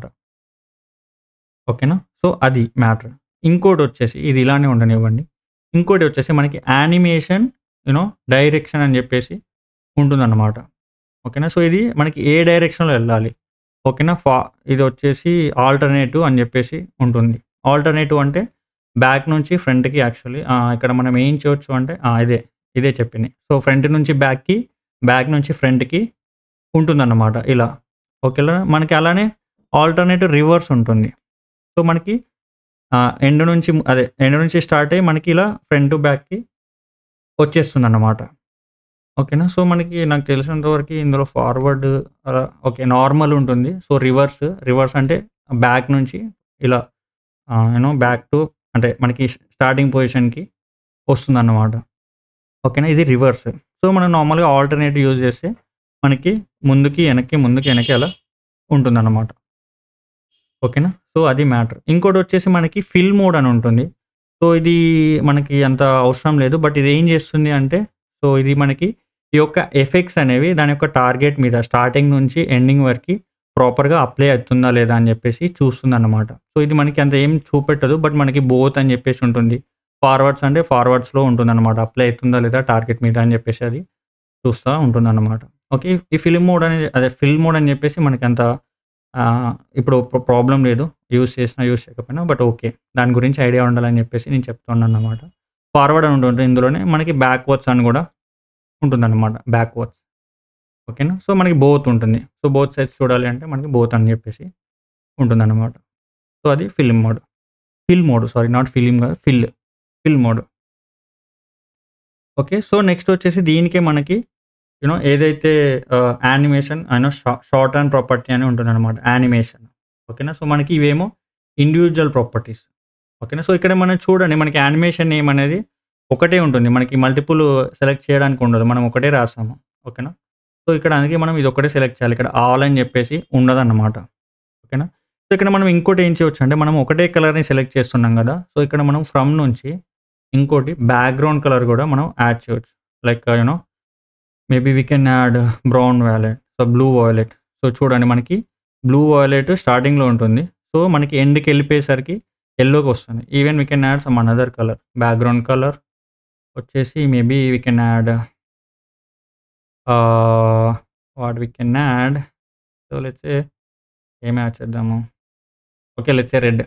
ఓకేనా? సో, అది మ్యాటర్. ఇంకోటొచ్చేసి ఇది ఇలానే ఉండనివ్వండి. ఇంకోటి వచ్చేసి మనకి యానిమేషన్ యూనో డైరెక్షన్ అని చెప్పేసి ఉంటుందన్నమాట ఓకేనా సో ఇది మనకి ఏ డైరెక్షన్లో వెళ్ళాలి ఓకేనా ఫా ఇది వచ్చేసి ఆల్టర్నేటివ్ అని చెప్పేసి ఉంటుంది ఆల్టర్నేటివ్ అంటే బ్యాక్ నుంచి ఫ్రంట్కి యాక్చువల్లీ ఇక్కడ మనం ఏం చేయొచ్చు అంటే ఆ, ఇదే ఇదే చెప్పింది సో ఫ్రంట్ నుంచి బ్యాక్కి బ్యాక్ నుంచి ఫ్రంట్కి ఉంటుందన్నమాట ఇలా ఓకేనా మనకి అలానే ఆల్టర్నేటివ్ రివర్స్ ఉంటుంది సో మనకి ఎండ్ నుంచి అదే ఎండ్ నుంచి స్టార్ట్ అయ్యి మనకి ఇలా ఫ్రంట్ టు బ్యాక్కి వచ్చేస్తుంది అన్నమాట ఓకేనా సో మనకి నాకు తెలిసినంత వరకు ఇందులో ఫార్వర్డ్ అలా ఓకే నార్మల్ ఉంటుంది సో రివర్స్ రివర్స్ అంటే బ్యాక్ నుంచి ఇలా యూనో బ్యాక్ టు అంటే మనకి స్టార్టింగ్ పొజిషన్కి వస్తుంది అన్నమాట ఓకేనా ఇది రివర్స్ సో మనం నార్మల్గా ఆల్టర్నేటివ్ యూజ్ చేస్తే మనకి ముందుకి వెనక్కి ముందుకి వెనక్కి అలా ఉంటుందన్నమాట ఓకేనా సో అది మ్యాటర్ ఇంకోటి వచ్చేసి మనకి ఫిల్ మోడ్ అని ఉంటుంది సో ఇది మనకి అంత అవసరం లేదు బట్ ఇది ఏం చేస్తుంది అంటే సో ఇది మనకి ఈ యొక్క ఎఫెక్ట్స్ అనేవి దాని యొక్క టార్గెట్ మీద స్టార్టింగ్ నుంచి ఎండింగ్ వరకు ప్రాపర్గా అప్లై అవుతుందా లేదా అని చెప్పేసి చూస్తుంది అన్నమాట సో ఇది మనకి అంత ఏం చూపెట్టదు బట్ మనకి బోత్ అని చెప్పేసి ఉంటుంది ఫార్వర్డ్స్ అంటే ఫార్వర్డ్స్లో ఉంటుంది అనమాట అప్లై అవుతుందా లేదా టార్గెట్ మీద అని చెప్పేసి అది చూస్తూ ఉంటుంది అనమాట ఓకే ఈ ఫిల్మ్ మోడ్ అనేది అదే ఫిల్మ్ మోడ్ అని చెప్పేసి మనకి అంత ఆ, ఇప్పుడు ప్రాబ్లం లేదు యూస్ చేసినా యూస్ చేయకపోయినా బట్ ఓకే దాని గురించి ఐడియా ఉండాలని చెప్పేసి నేను చెప్తున్నాను అన్నమాట ఫార్వర్డ్ అని ఉంటుంది ఇందులోనే మనకి బ్యాక్వర్డ్స్ అని కూడా ఉంటుందన్నమాట బ్యాక్వర్డ్స్ ఓకేనా సో మనకి బోత్ ఉంటుంది సో బోత్ సైడ్స్ చూడాలి అంటే మనకి బోత్ అని చెప్పేసి ఉంటుందన్నమాట సో అది film mode fill mode sorry not film కాదు fill fill mode okay so next వచ్చేసి దీనికే మనకి యూనో ఏదైతే యానిమేషన్ అయినా షార్ట్ అండ్ ప్రాపర్టీ అని ఉంటుంది అనమాట యానిమేషన్ ఓకేనా సో మనకి ఇవేమో ఇండివిజువల్ ప్రాపర్టీస్ ఓకేనా సో ఇక్కడ మనం చూడండి మనకి యానిమేషన్ నేమ్ అనేది ఒకటే ఉంటుంది మనకి మల్టిపుల్ సెలెక్ట్ చేయడానికి ఉండదు మనం ఒకటే రాసాము ఓకేనా సో ఇక్కడ అందుకే మనం ఇది ఒకటే సెలెక్ట్ చేయాలి ఇక్కడ ఆల్ అని చెప్పేసి ఉండదు అన్నమాట ఓకేనా సో ఇక్కడ మనం ఇంకోటి ఏం చేయొచ్చు అంటే మనం ఒకటే కలర్ని సెలెక్ట్ చేస్తున్నాం కదా సో ఇక్కడ మనం ఫ్రమ్ నుంచి ఇంకోటి బ్యాక్గ్రౌండ్ కలర్ కూడా మనం యాడ్ చేయొచ్చు like you know maybe we can add brown violet so blue violet so చూడండి మనకి బ్లూ వాయిలెట్ స్టార్టింగ్లో ఉంటుంది సో మనకి ఎండ్కి వెళ్ళిపోయేసరికి ఎల్లోకి వస్తుంది even we can add some another colour background colour వచ్చేసి maybe we can add what we can add so let's ఏం యాడ్ చేద్దాము ఓకే లెట్స్ రెడ్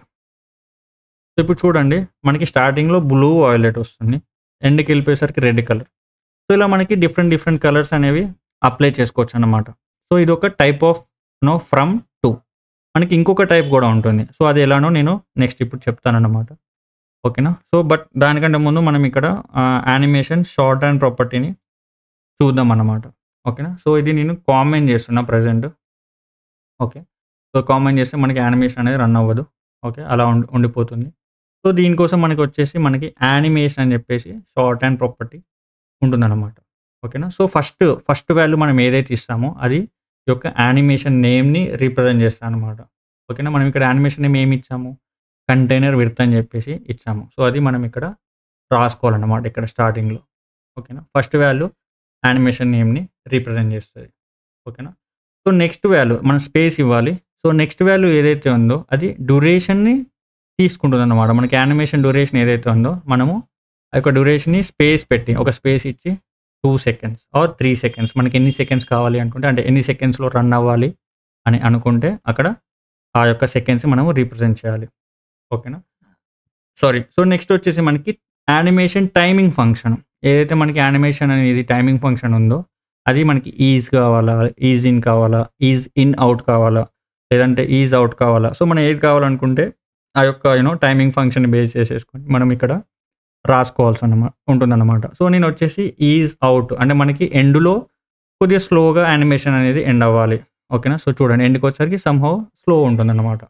సో ఇప్పుడు చూడండి మనకి స్టార్టింగ్లో బ్లూ వాయిలెట్ వస్తుంది ఎండ్కి వెళ్ళిపోయేసరికి రెడ్ కలర్ సో ఇలా మనకి డిఫరెంట్ డిఫరెంట్ కలర్స్ అనేవి అప్లై చేసుకోవచ్చు అన్నమాట సో ఇది ఒక type of no from to మనకి ఇంకొక టైప్ కూడా ఉంటుంది సో అది ఎలానో నేను నెక్స్ట్ ఇప్పుడు చెప్తానన్నమాట ఓకేనా సో బట్ దానికంటే ముందు మనం ఇక్కడ యానిమేషన్ షార్ట్ అండ్ ప్రాపర్టీని చూద్దాం అన్నమాట ఓకేనా సో ఇది నేను కామెంట్ చేస్తున్నా ప్రజెంట్ ఓకే సో కామెంట్ చేస్తే మనకి యానిమేషన్ అనేది రన్ అవ్వదు ఓకే అలా ఉండి ఉండిపోతుంది సో దీనికోసం మనకి వచ్చేసి మనకి యానిమేషన్ అని చెప్పేసి షార్ట్ అండ్ ప్రాపర్టీ ఉంటుందన్నమాట ఓకేనా సో ఫస్ట్ ఫస్ట్ వాల్యూ మనం ఏదైతే ఇస్తామో అది ఈ యొక్క యానిమేషన్ నేమ్ని రీప్రజెంట్ చేస్తాం అనమాట ఓకేనా మనం ఇక్కడ యానిమేషన్ నేమ్ ఏమి ఇచ్చాము కంటైనర్ విడత్ అని చెప్పేసి ఇచ్చాము సో అది మనం ఇక్కడ రాసుకోవాలన్నమాట ఇక్కడ స్టార్టింగ్లో ఓకేనా ఫస్ట్ వాల్యూ యానిమేషన్ నేమ్ని రీప్రజెంట్ చేస్తుంది ఓకేనా సో నెక్స్ట్ వాల్యూ మనం స్పేస్ ఇవ్వాలి సో నెక్స్ట్ వాల్యూ ఏదైతే ఉందో అది డ్యూరేషన్ని తీసుకుంటుంది అన్నమాట మనకి యానిమేషన్ డ్యూరేషన్ ఏదైతే ఉందో మనము ఆ యొక్క డ్యూరేషన్ని స్పేస్ పెట్టి ఒక స్పేస్ ఇచ్చి two seconds or three seconds మనకి ఎన్ని సెకండ్స్ కావాలి అనుకుంటే అంటే ఎన్ని సెకండ్స్లో రన్ అవ్వాలి అని అనుకుంటే అక్కడ ఆ యొక్క సెకండ్స్ మనము రీప్రజెంట్ చేయాలి ఓకేనా సారీ సో నెక్స్ట్ వచ్చేసి మనకి యానిమేషన్ టైమింగ్ ఫంక్షన్ ఏదైతే మనకి యానిమేషన్ అనేది టైమింగ్ ఫంక్షన్ ఉందో అది మనకి ఈజ్ కావాలా ఈజ్ ఇన్ కావాలా ఈజ్ ఇన్ అవుట్ కావాలా లేదంటే ఈజ్ అవుట్ కావాలా సో మనం ఏది కావాలనుకుంటే ఆ యొక్క యూనో టైమింగ్ ఫంక్షన్ బేస్ చేసేసుకొని మనం ఇక్కడ రాసుకోవాల్సి అన్నమాట ఉంటుందన్నమాట సో నేను వచ్చేసి ఈజ్ అవుట్ అంటే మనకి ఎండ్లో కొద్దిగా స్లోగా యానిమేషన్ అనేది ఎండ్ అవ్వాలి ఓకేనా సో చూడండి ఎండ్కి వచ్చేసరికి సంహౌ స్లో ఉంటుందన్నమాట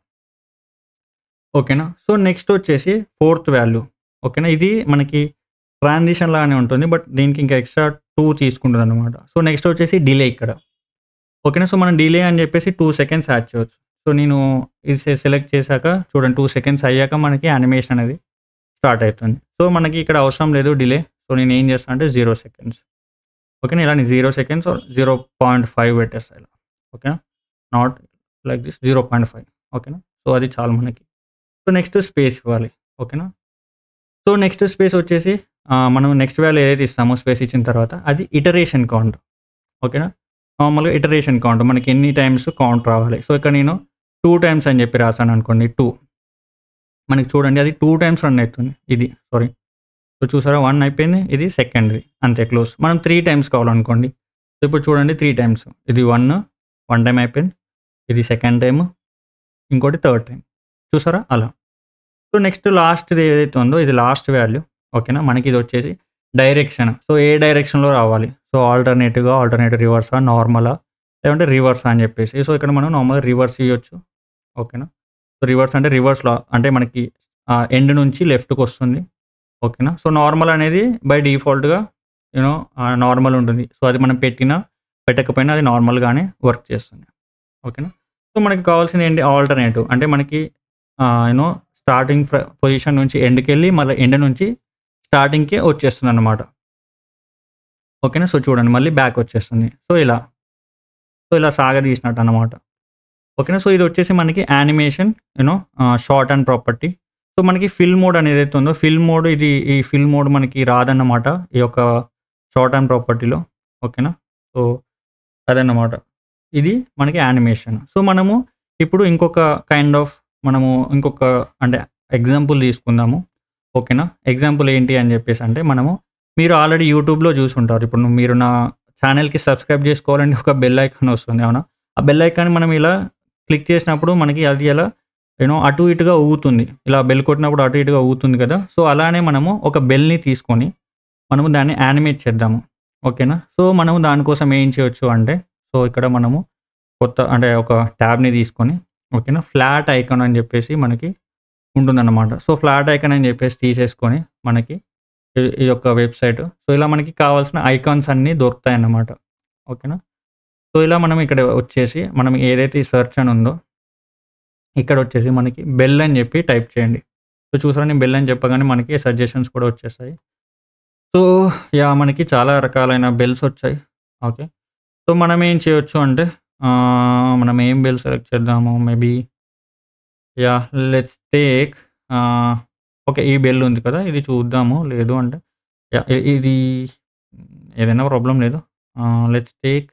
ఓకేనా సో నెక్స్ట్ వచ్చేసి ఫోర్త్ వాల్యూ ఓకేనా ఇది మనకి ట్రాన్సిషన్ లాగానే ఉంటుంది బట్ దీనికి ఇంకా ఎక్స్ట్రా టూ తీసుకుంటుంది అనమాట సో నెక్స్ట్ వచ్చేసి డిలే ఇక్కడ ఓకేనా సో మనం డిలే అని చెప్పేసి టూ సెకండ్స్ యాడ్ చేయవచ్చు సో నేను ఇది సెలెక్ట్ చేశాక చూడండి టూ సెకండ్స్ అయ్యాక మనకి యానిమేషన్ అనేది స్టార్ట్ అవుతుంది సో మనకి ఇక్కడ అవసరం లేదు డిలే సో నేను ఏం చేస్తాను అంటే జీరో సెకండ్స్ ఓకేనా ఇలా zero seconds zero point five పెట్టేస్తా ఇలా ఓకేనా not like this zero point five ఓకేనా సో అది చాలు మనకి సో నెక్స్ట్ స్పేస్ ఇవ్వాలి ఓకేనా సో నెక్స్ట్ స్పేస్ వచ్చేసి ఆహ్, మనం నెక్స్ట్ వాల్యూ ఏదైతే ఇస్తామో స్పేస్ ఇచ్చిన తర్వాత అది ఇటరేషన్ కౌంట్. ఓకేనా? నార్మల్‌గా ఇటరేషన్ కౌంట్ మనకి ఎన్ని టైమ్స్ కౌంట్ రావాలి. సో, ఇక్కడ నేను 2 టైమ్స్ అని చెప్పి రాసాననుకోండి 2. మనకి చూడండి అది 2 టైమ్స్ రన్ అయితుంది. ఇది సారీ. సో, చూసారా 1 అయిపోయింది. ఇది సెకండ్‌ది అంతే క్లోజ్. మనం 3 టైమ్స్ కావాలనుకోండి. సో, ఇప్పుడు చూడండి 3 టైమ్స్. ఇది 1, 1 టైమ్ అయిపోయింది. ఇది సెకండ్ టైమ్. ఇంకోటి థర్డ్ టైమ్. చూసారా? అలా. సో, నెక్స్ట్ లాస్ట్‌ది ఏదైతే ఉందో ఇది లాస్ట్ వాల్యూ. ఓకేనా? మనకి ఇది వచ్చేసి డైరెక్షన్. సో, ఏ డైరెక్షన్‌లో రావాలి. సో, ఆల్టర్‌నేట్‌గా, ఆల్టర్‌నేట్ రివర్సా, నార్మలా లేదంటే రివర్సా అని చెప్పేసి. సో, ఇక్కడ మనం నార్మల్‌గా రివర్స్ ఇయ్యొచ్చు. ఓకేనా? సో, రివర్స్ అంటే రివర్స్‌లో అంటే మనకి ఆహ్, ఎండ్ నుంచి లెఫ్ట్‌కొస్తుంది. ఓకేనా? సో, నార్మల్ అనేది బై డిఫాల్ట్‌గా యూ నో ఆహ్, నార్మల్ ఉంటుంది. సో, అది మనం పెట్టినా, పెట్టకపోయినా అది నార్మల్‌గానే వర్క్ చేస్తుంది. ఓకేనా? సో, మనకి కావాల్సింది ఏంటి ఆల్టర్‌నేటివ్ అంటే మనకి ఆహ్, యూ నో స్టార్టింగ్ ఫ్ర పొజిషన్ నుంచి ఎండ్‌కెళ్ళి మళ్ళీ ఎండ్ నుంచి స్టార్టింగ్‌కే వచ్చేస్తుందన్నమాట. ఓకేనా? సో, చూడండి మళ్ళీ బ్యాక్ వచ్చేస్తుంది. సో, ఇలా. సో, ఇలా సాగదీసినట్టన్నమాట. ఓకేనా? సో, ఇది వచ్చేసి మనకి animation you know ah, shorthand property. So, మనకి ఫిల్ మోడ్ అనేది ఏదైతే ఉందో ఫిల్ మోడ్ ఇది ఈ ఫిల్ మోడ్ మనకి రాదన్నమాట. ఈ యొక్క షార్ట్ అండ్ ప్రాపర్టీలో. ఓకేనా? సో, అదన్నమాట. ఇది మనకి యానిమేషన్. సో, మనము ఇప్పుడు ఇంకొక కైండ్ ఆఫ్ మనము ఇంకొక అంటే ఎగ్జాంపుల్ తీసుకుందాము. ఓకేనా? ఎగ్జాంపుల్ ఏంటి అని చెప్పేసి అంటే మనము మీరు ఆల్రెడీ యూట్యూబ్‌లో చూసుంటారు. ఇప్పుడు మీరు నా ఛానెల్‌కి సబ్స్క్రైబ్ చేసుకోవాలంటే ఒక బెల్ ఐకాన్ వస్తుంది. అవునా? ఆ బెల్ ఐకాన్ మనం ఇలా క్లిక్ చేసినప్పుడు మనకి అది ఎలా యూ నో అటు ఇటుగా ఊగుతుంది. ఇలా బెల్ కొట్టినప్పుడు అటు ఇటుగా ఊగుతుంది కదా! సో, అలానే మనము ఒక బెల్‌ని తీసుకొని మనము దాన్ని యానిమేట్ చేద్దాము. ఓకేనా? సో, మనము దానికోసం ఏం చేయొచ్చు అంటే సో, ఇక్కడ మనము కొత్త అంటే ఒక ట్యాబ్‌ని తీసుకొని ఓకేనా? ఫ్లాట్ ఐకాన్ అని చెప్పేసి మనకి ఉంటుందన్నమాట. సో, ఫ్లాట్ ఐకాన్ అని చెప్పేసి తీసేసుకొని మనకి ఈ ఈ యొక్క వెబ్‌సైట్. సో, ఇలా మనకి కావాల్సిన ఐకాన్స్ అన్నీ దొరుకుతాయన్నమాట. ఓకేనా? సో, ఇలా మనం ఇక్కడ వచ్చేసి మనం ఏదైతే ఈ సెర్చ్ అని ఉందో ఇక్కడ వచ్చేసి మనకి బెల్ అని చెప్పి టైప్ చేయండి. సో, చూసారా నేను బెల్ అని చెప్పగానే మనకి సజెషన్స్ కూడా వచ్చేసాయి. So, yeah! మనకి చాలా రకాలైన బెల్స్ వచ్చాయి. ఓకే. సో, మనం ఏం చేయొచ్చు అంటే ఆహ్, మనం ఏం బెల్ సెలెక్ట్ చేద్దాము maybe yeah! Let's take ah, okay. ఈ బెల్ ఉంది కదా! ఇది చూద్దాము. లేదు అంటే యాహ్! ఇ ఇది ఏదైనా ప్రాబ్లమ్ లేదు. ఆహ్, లెట్స్ టేక్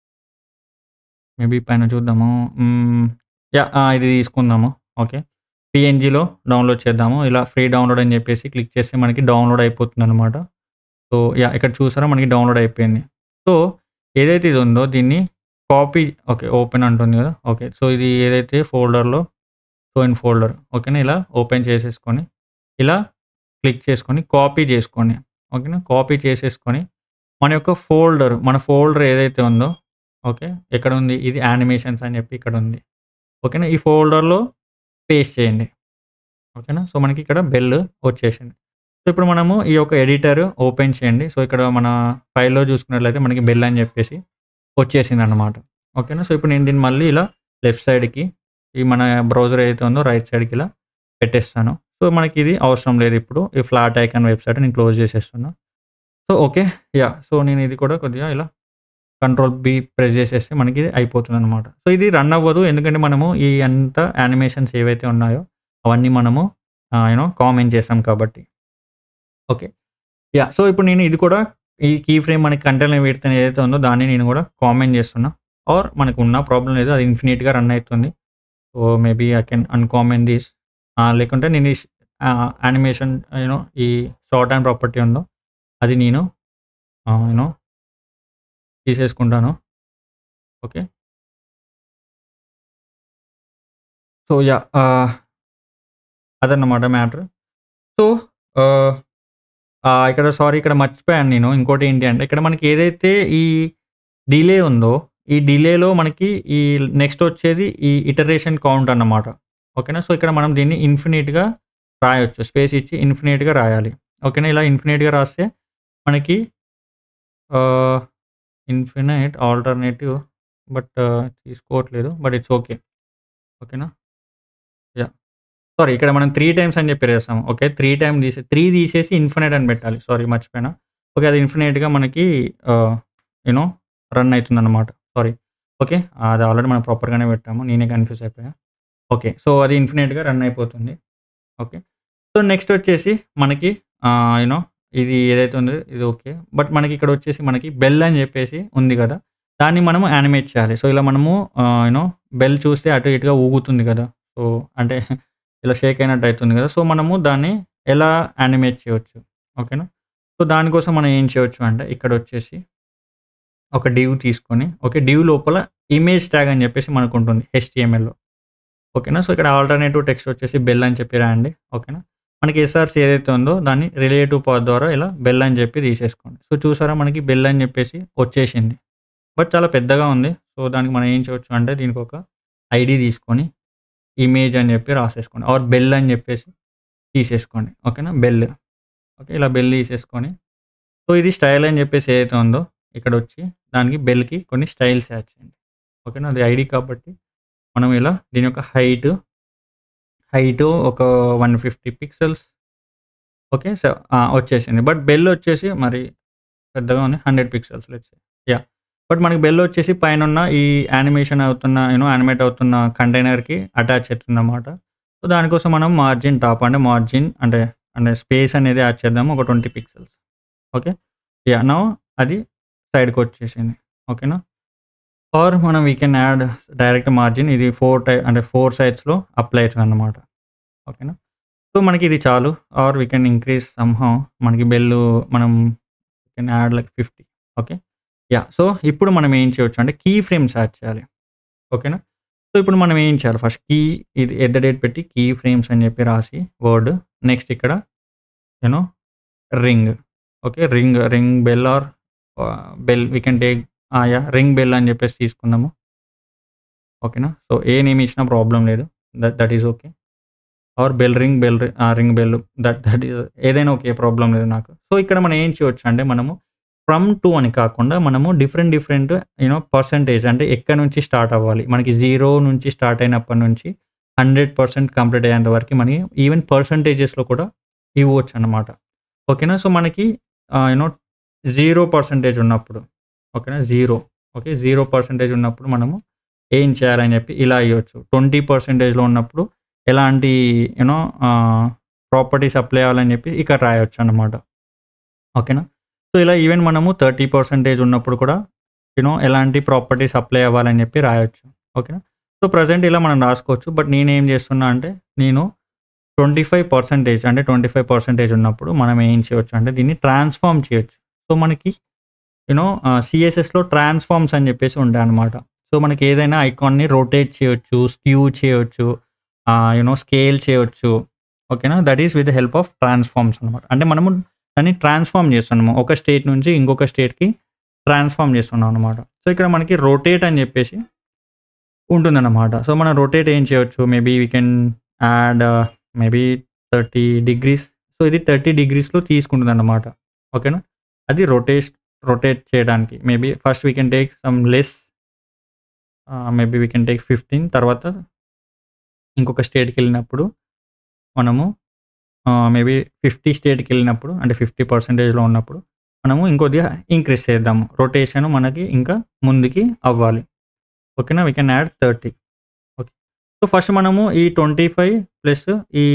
మేబీ పైన చూద్దాము. హ్మ్. యాహ్! ఆ! ఇది తీసుకుందాము. ఓకే. పీఎన్‌జీలో డౌన్‌లోడ్ చేద్దాము. ఇలా ఫ్రీ డౌన్‌లోడ్ అని చెప్పేసి క్లిక్ చేస్తే మనకి డౌన్‌లోడ్ అయిపోతుందన్నమాట. So, yeah! ఇక్కడ చూసారా మనకి డౌన్‌లోడ్ అయిపోయింది. సో, ఏదైతే ఇది ఉందో దీన్ని కాపీ ఓకే. ఓపెన్ అంటుంది కదా! ఓకే. సో, ఇది ఏదైతే ఫోల్డర్‌లో షో ఇన్ ఫోల్డర్ ఓకేనా? ఇలా ఓపెన్ చేసేసుకొని ఇలా క్లిక్ చేసుకొని కాపీ చేసుకోండి. ఓకేనా? కాపీ చేసేసుకొని మన యొక్క ఫోల్డర్ మన ఫోల్డర్ ఏదైతే ఉందో ఓకే. ఎక్కడ ఉంది? ఇది యానిమేషన్స్ అని చెప్పి ఇక్కడ ఉంది. ఓకేనా? ఈ ఫోల్డర్‌లో పేస్ట్ చేయండి. ఓకేనా? సో, మనకి ఇక్కడ బెల్ వచ్చేసింది. సో, ఇప్పుడు మనము ఈ యొక్క ఎడిటర్ ఓపెన్ చేయండి. సో, ఇక్కడ మన ఫైల్‌లో చూసుకున్నట్లయితే మనకి బెల్ అని చెప్పేసి వచ్చేసిందన్నమాట. ఓకేనా? సో, ఇప్పుడు నేను దీన్ని మళ్ళీ ఇలా లెఫ్ట్ సైడ్‌కి ఈ మన బ్రౌజర్ ఏదైతే ఉందో రైట్ సైడ్‌కి ఇలా పెట్టేస్తాను. సో, మనకి ఇది అవసరం లేదు ఇప్పుడు. ఈ ఫ్లాట్ ఐకాన్ వెబ్‌సైట్ నేను క్లోజ్ చేసేస్తున్నా. So, okay. యాహ్! సో, నేను ఇది కూడా కొద్దిగా ఇలా కంట్రోల్ బీ ప్రెస్ చేసేస్తే మనకి ఇది అయిపోతుందన్నమాట. సో, ఇది రన్ అవ్వదు. ఎందుకంటే మనము ఈ అంతా యానిమేషన్స్ ఏవైతే ఉన్నాయో అవన్నీ మనము ఆహ్, యూ నో కామెంట్ చేసాం కాబట్టి. ఓకే. యాహ్! సో, ఇప్పుడు నేను ఇది కూడా ఈ కీ ఫ్రేమ్ మనకి కంటైనర్ విడ్త్ అని ఏదైతే ఉందో దాన్ని నేను కూడా కామెంట్ చేస్తున్నా. ఆర్ మనకున్న ప్రాబ్లమ్ లేదు. అది ఇన్ఫినిట్‌గా రన్ అయితుంది. So, maybe I can uncomment this ah, లేకుంటే నేను ఈ ఆహ్, యానిమేషన్ యూ నో ఈ షార్ట్ అండ్ ప్రాపర్టీ ఉందో అది నేను ఆహ్, యూ నో తీసేసుకుంటాను. ఓకే. So, yeah! ఆహ్, అదన్నమాట మ్యాటర్. సో, ఆహ్, ఆహ్, ఇక్కడ సారీ ఇక్కడ మర్చిపోయాను నేను. ఇంకోటి ఏంటి అంటే ఇక్కడ మనకి ఏదైతే ఈ డిలే ఉందో ఈ డిలేలో మనకి ఈ నెక్స్ట్ వచ్చేది ఈ ఇటరేషన్ కౌంట్ అన్నమాట. ఓకేనా? సో, ఇక్కడ మనం దీన్ని ఇన్ఫినిట్‌గా రాయొచ్చు. స్పేస్ ఇచ్చి ఇన్ఫినిట్‌గా రాయాలి. ఓకేనా? ఇలా ఇన్ఫినిట్‌గా రాస్తే మనకి ఆహ్, ఇన్ఫినైట్ ఆల్టర్‌నేటివ్ బట్ తీసుకోవట్లేదు. But it's okay. ఓకేనా? యాహ్! సారీ ఇక్కడ మనం 3 టైమ్స్ అని చెప్పి రాసాము. ఓకే. 3 టైమ్ తీసే 3 తీసేసి ఇన్ఫినైట్ అని పెట్టాలి. సారీ మర్చిపోయినా. ఓకే. అది ఇన్ఫినైట్‌గా మనకి ఆహ్, యూ నో రన్ అయితుందన్నమాట. సారీ. ఓకే. అది ఆల్రెడీ మనం ప్రాపర్‌గానే పెట్టాము. నేనే కన్‌ఫ్యూజ్ అయిపోయా. ఓకే. సో, అది ఇన్ఫినైట్‌గా రన్ అయిపోతుంది. ఓకే. సో, నెక్స్ట్ వచ్చేసి మనకి ఆహ్, యూ నో ఇది ఏదైతే ఉందో ఇది ఓకే. బట్ మనకి ఇక్కడ వచ్చేసి మనకి బెల్ అని చెప్పేసి ఉంది కదా! దాన్ని మనము యానిమేట్ చేయాలి. సో, ఇలా మనము ఆహ్, యూ నో బెల్ చూస్తే అటు ఇటుగా ఊగుతుంది కదా! సో, అంటే ఇలా షేక్ అయినట్టు అయితుంది కదా! సో, మనము దాన్ని ఎలా యానిమేట్ చేయొచ్చు. ఓకేనా? సో, దానికోసం మనం ఏం చేయొచ్చు అంటే ఇక్కడొచ్చేసి ఒక డివ్ తీసుకొని ఓకే. డివ్ లోపల ఇమేజ్ ట్యాగ్ అని చెప్పేసి మనకుంటుంది హెచ్‌టీఎంఎల్‌లో. ఓకేనా? సో, ఇక్కడ ఆల్టర్‌నేటివ్ టెక్స్ట్ వచ్చేసి బెల్ అని చెప్పి రాయండి. ఓకేనా? మనకి ఎస్ఆర్‌సీ ఏదైతే ఉందో దాన్ని రిలేటివ్ పాత్ ద్వారా ఇలా బెల్ అని చెప్పి తీసేసుకోండి. సో, చూసారా మనకి బెల్ అని చెప్పేసి వచ్చేసింది. బట్ చాలా పెద్దగా ఉంది. సో, దానికి మనం ఏం చేయొచ్చు అంటే దీనికి ఒక ఐడీ తీసుకొని ఇమేజ్ అని చెప్పి రాసేసుకోండి. ఆర్ బెల్ అని చెప్పేసి తీసేసుకోండి. ఓకేనా? బెల్. ఓకే. ఇలా బెల్ తీసేసుకొని సో, ఇది స్టైల్ అని చెప్పేసి ఏదైతే ఉందో ఇక్కడొచ్చి దానికి బెల్‌కి కొన్ని స్టైల్స్ యాడ్ చేయండి. ఓకేనా? అది ఐడీ కాబట్టి మనం ఇలా దీని యొక్క హైట్ హైటు ఒక 150 పిక్సెల్స్ ఓకే. సో, ఆ! వచ్చేసింది. బట్ బెల్ వచ్చేసి మరి పెద్దగా ఉంది. 100 pixels let's say. Yeah! But మనకి బెల్ వచ్చేసి పైనున్న ఈ యానిమేషన్ అవుతున్న యూ నో యానిమేట్ అవుతున్న కంటైనర్‌కి అటాచ్ అవుతుందన్నమాట. సో, దానికోసం మనం మార్జిన్ టాప్ అంటే మార్జిన్ అంటే అంటే స్పేస్ అనేది యాడ్ చేద్దాము. ఒక 20 పిక్సెల్స్. ఓకే. యాహ్! నౌ అది సైడ్‌కొచ్చేసింది. ఓకేనా? ఆర్ మనం we can add direct margin ఇది 4 టై అంటే 4 సైడ్స్‌లో అప్లై అవుతుందన్నమాట. ఓకేనా? సో, మనకి ఇది చాలు. Or we can increase somehow మనకి బెల్లు మనం can add like 50 okay. Yeah! So, ఇప్పుడు మనం ఏం చేయొచ్చు అంటే కీ ఫ్రేమ్స్ యాడ్ చేయాలి. ఓకేనా? సో, ఇప్పుడు మనం ఏం చేయాలి ఫస్ట్ కీ ఇది ఎట్ ద డేట్ పెట్టి కీ ఫ్రేమ్స్ అని చెప్పి రాసి వర్డ్ నెక్స్ట్ ఇక్కడ you know ring okay. Ring ring bell or ah, bell we can take ah! Yeah! Ring bell అని చెప్పేసి తీసుకుందాము. ఓకేనా? సో, ఏ నేమ్ ఇచ్చినా ప్రాబ్లమ్ లేదు. That that is okay. Or bell ring bell రి ah! Ring bell that that is ఏదైనా okay. Problem లేదు నాకు. సో, ఇక్కడ మనం ఏం చేయొచ్చు అంటే మనము ఫ్రమ్ టు అని కాకుండా మనము different different you know percentage అంటే ఎక్కడి నుంచి స్టార్ట్ అవ్వాలి. మనకి 0 నుంచి స్టార్ట్ అయినప్పటి నుంచి 100% కంప్లీట్ అయ్యేంత వరకు మనకి ఈవెన్ పర్సెంటేజెస్‌లో కూడా ఇవ్వొచ్చన్నమాట. ఓకేనా? సో, మనకి ఆహ్, యూ నో 0% ఉన్నప్పుడు ఓకేనా? 0 ఓకే. 0% ఉన్నప్పుడు మనము ఏం చేయాలని చెప్పి ఇలా ఇయ్యొచ్చు. 20%లో ఉన్నప్పుడు ఎలాంటి you know ah, properties apply అవ్వాలని చెప్పి ఇక్కడ రాయొచ్చన్నమాట. ఓకేనా? సో, ఇలా ఈవెన్ మనము 30% ఉన్నప్పుడు కూడా యూ నో ఎలాంటి ప్రాపర్టీస్ అప్లై అవ్వాలని చెప్పి రాయొచ్చు. ఓకేనా? సో, ప్రెజెంట్ ఇలా మనం రాసుకోవచ్చు. బట్ నేనేం చేస్తున్నా అంటే నేను 25% అంటే 25% ఉన్నప్పుడు మనం ఏం చేయొచ్చు అంటే దీన్ని ట్రాన్స్‌ఫార్మ్ చేయొచ్చు. సో, మనకి యూ నో ఆహ్, సీఎస్ఎస్‌లో ట్రాన్స్‌ఫార్మ్స్ అని చెప్పేసి ఉంటాయన్నమాట. సో, మనకి ఏదైనా ఐకాన్‌ని రొటేట్ చేయొచ్చు, స్క్యూ చేయొచ్చు, ఆహ్, యూ నో స్కేల్ చేయొచ్చు. ఓకేనా? That is with the help of transforms అన్నమాట. అంటే మనము దాన్ని ట్రాన్స్‌ఫార్మ్ చేస్తున్నాము. ఒక స్టేట్ నుంచి ఇంకొక స్టేట్‌కి ట్రాన్స్‌ఫార్మ్ చేస్తున్నాం అన్నమాట. సో, ఇక్కడ మనకి రొటేట్ అని చెప్పేసి ఉంటుందన్నమాట. సో, మనం రొటేట్ ఏం చేయొచ్చు maybe we can add maybe 30 degrees so, ఇది 30 డిగ్రీస్‌లో తీసుకుంటుందన్నమాట. ఓకేనా? అది రొటేష్ రొటేట్ చేయడానికి maybe first we can take some less ah, maybe we can take 15 తర్వాత ఇంకొక స్టేట్‌కెళ్ళినప్పుడు మనము ఆహ్, మేబీ 50 స్టేట్‌కెళ్ళినప్పుడు అంటే 50%లో ఉన్నప్పుడు మనము ఇంకొద్దిగా ఇంక్రీజ్ చేద్దాము. రొటేషన్ మనకి ఇంకా ముందుకి అవ్వాలి. ఓకేనా? We can add 30 okay. So, first మనము ఈ 25 ప్లస్ ఈ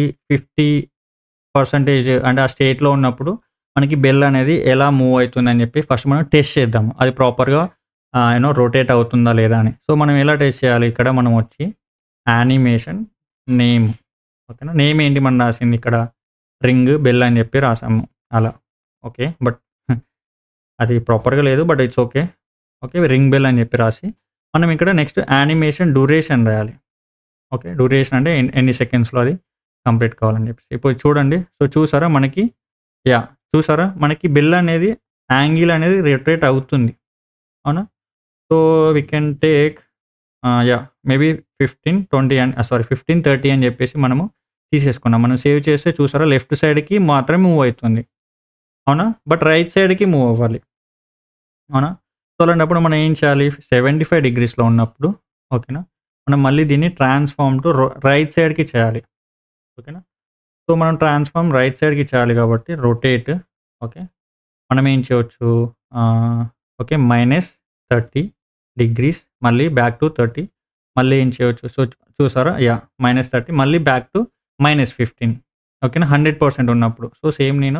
50% అంటే ఆ స్టేట్‌లో ఉన్నప్పుడు మనకి బెల్ అనేది ఎలా మూవ్ అయితుందని చెప్పి ఫస్ట్ మనం టెస్ట్ చేద్దాము. అది ప్రాపర్‌గా ఆహ్, యూ నో రొటేట్ అవుతుందా లేదా అని. సో, మనం ఎలా టెస్ట్ చేయాలి ఇక్కడ మనం వచ్చి యానిమేషన్ నేమ్ ఓకేనా? నేమ్ ఏంటి మనం రాసింది ఇక్కడ రింగ్ బెల్ అని చెప్పి రాసాము. అలా ఓకే. బట్ అది ప్రాపర్‌గా లేదు. But it's okay. Okay. Ring bell అని చెప్పి రాసి మనం ఇక్కడ నెక్స్ట్ యానిమేషన్ డ్యూరేషన్ రాయాలి. ఓకే. డ్యూరేషన్ అంటే ఎన్ ఎన్ని సెకండ్స్‌లో అది కంప్లీట్ కావాలని చెప్పేసి. ఇప్పుడు చూడండి. సో, చూసారా మనకి యాహ్! చూసారా మనకి బెల్ అనేది యాంగిల్ అనేది రొటేట్ అవుతుంది. అవునా? So, we can take ah, yeah! Maybe 15, 20 and sorry 15, 30 అని చెప్పేసి మనము తీసేసుకున్నాం. మనం సేవ్ చేస్తే చూసారా లెఫ్ట్ సైడ్‌కి మాత్రమే మూవ్ అయితుంది. అవునా? బట్ రైట్ సైడ్‌కి మూవ్ అవ్వాలి. అవునా? సో, అలాంటప్పుడు మనం ఏం చేయాలి 75 డిగ్రీస్‌లో ఉన్నప్పుడు ఓకేనా? మనం మళ్ళీ దీన్ని ట్రాన్స్‌ఫార్మ్ టు రొ రైట్ సైడ్‌కి చేయాలి. ఓకేనా? సో, మనం ట్రాన్స్‌ఫార్మ్ రైట్ సైడ్‌కి చేయాలి కాబట్టి రొటేట్ ఓకే. మనం ఏం చేయొచ్చు ఆహ్, ఓకే. మైనస్ 30 డిగ్రీస్ మళ్ళీ బ్యాక్ టు 30 మళ్ళీ ఏం చేయొచ్చు. సో, చూసారా యాహ్! మైనస్ 30 మళ్ళీ బ్యాక్ టు మైనస్ 15 ఓకేనా? 100% ఉన్నప్పుడు. సో, సేమ్ నేను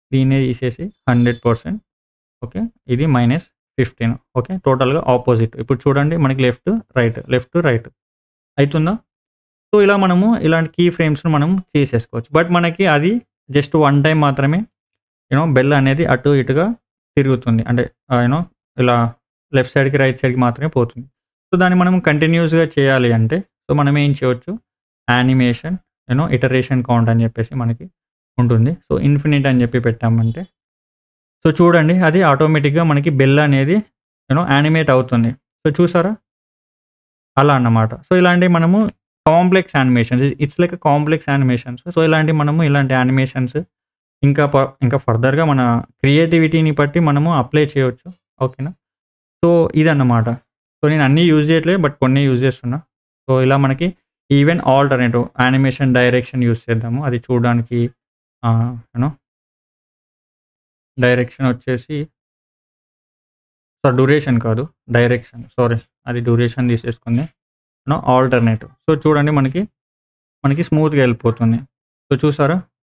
దీన్నే తీసేసి హండ్రెడ్ పర్సెంట్ ఓకే ఇది మైనస్ ఫిఫ్టీన్ ఓకే టోటల్గా ఆపోజిట్ ఇప్పుడు చూడండి మనకి లెఫ్ట్ రైట్ లెఫ్ట్ రైట్ అవుతుందా సో ఇలా మనము ఇలాంటి కీ ఫ్రేమ్స్ను మనం చేసేసుకోవచ్చు బట్ మనకి అది జస్ట్ వన్ టైం మాత్రమే యూనో బెల్ అనేది అటు ఇటుగా తిరుగుతుంది అంటే యూనో ఇలా లెఫ్ట్ సైడ్కి రైట్ సైడ్కి మాత్రమే పోతుంది సో దాన్ని మనం కంటిన్యూస్గా చేయాలి అంటే సో మనం ఏం చేయవచ్చు యానిమేషన్ యూనో ఇటరేషన్ కౌంట్ అని చెప్పేసి మనకి ఉంటుంది సో ఇన్ఫినిట్ అని చెప్పి పెట్టామంటే సో చూడండి అది ఆటోమేటిక్గా మనకి బెల్ అనేది యూనో యానిమేట్ అవుతుంది సో చూసారా అలా అన్నమాట సో ఇలాంటి మనము complex animations it's like complex animations so ఇలాంటి మనము ఇలాంటి యానిమేషన్స్ ఇంకా ప- ఇంకా ఫర్దర్గా మన క్రియేటివిటీని బట్టి మనము అప్లై చేయవచ్చు ఓకేనా సో ఇదన్నమాట సో నేను అన్నీ యూజ్ చేయట్లేదు బట్ కొన్ని యూజ్ చేస్తున్నా సో ఇలా మనకి even alternative animation direction use చేద్దాము అది చూడడానికి యూనో డైరెక్షన్ వచ్చేసి సారీ డ్యూరేషన్ కాదు డైరెక్షన్ సారీ అది డ్యూరేషన్ తీసేసుకుంది యూనో ఆల్టర్నేటివ్ సో చూడండి మనకి మనకి స్మూత్గా వెళ్ళిపోతుంది సో చూసారా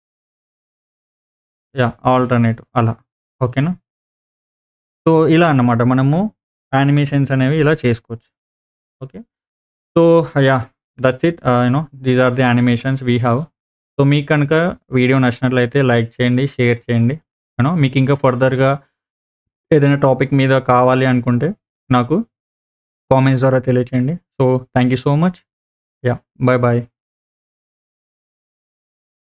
యా ఆల్టర్నేటివ్ అలా ఓకేనా సో ఇలా అన్నమాట మనము యానిమేషన్స్ అనేవి ఇలా చేసుకోవచ్చు okay so yeah that's it you know these are the animations we have so మీకు కనుక వీడియో నచ్చినట్లయితే లైక్ చేయండి షేర్ చేయండి యూనో మీకు ఇంకా ఫర్దర్గా ఏదైనా టాపిక్ మీద కావాలి అనుకుంటే నాకు కామెంట్స్ ద్వారా తెలియచేయండి so thank you so much yeah bye bye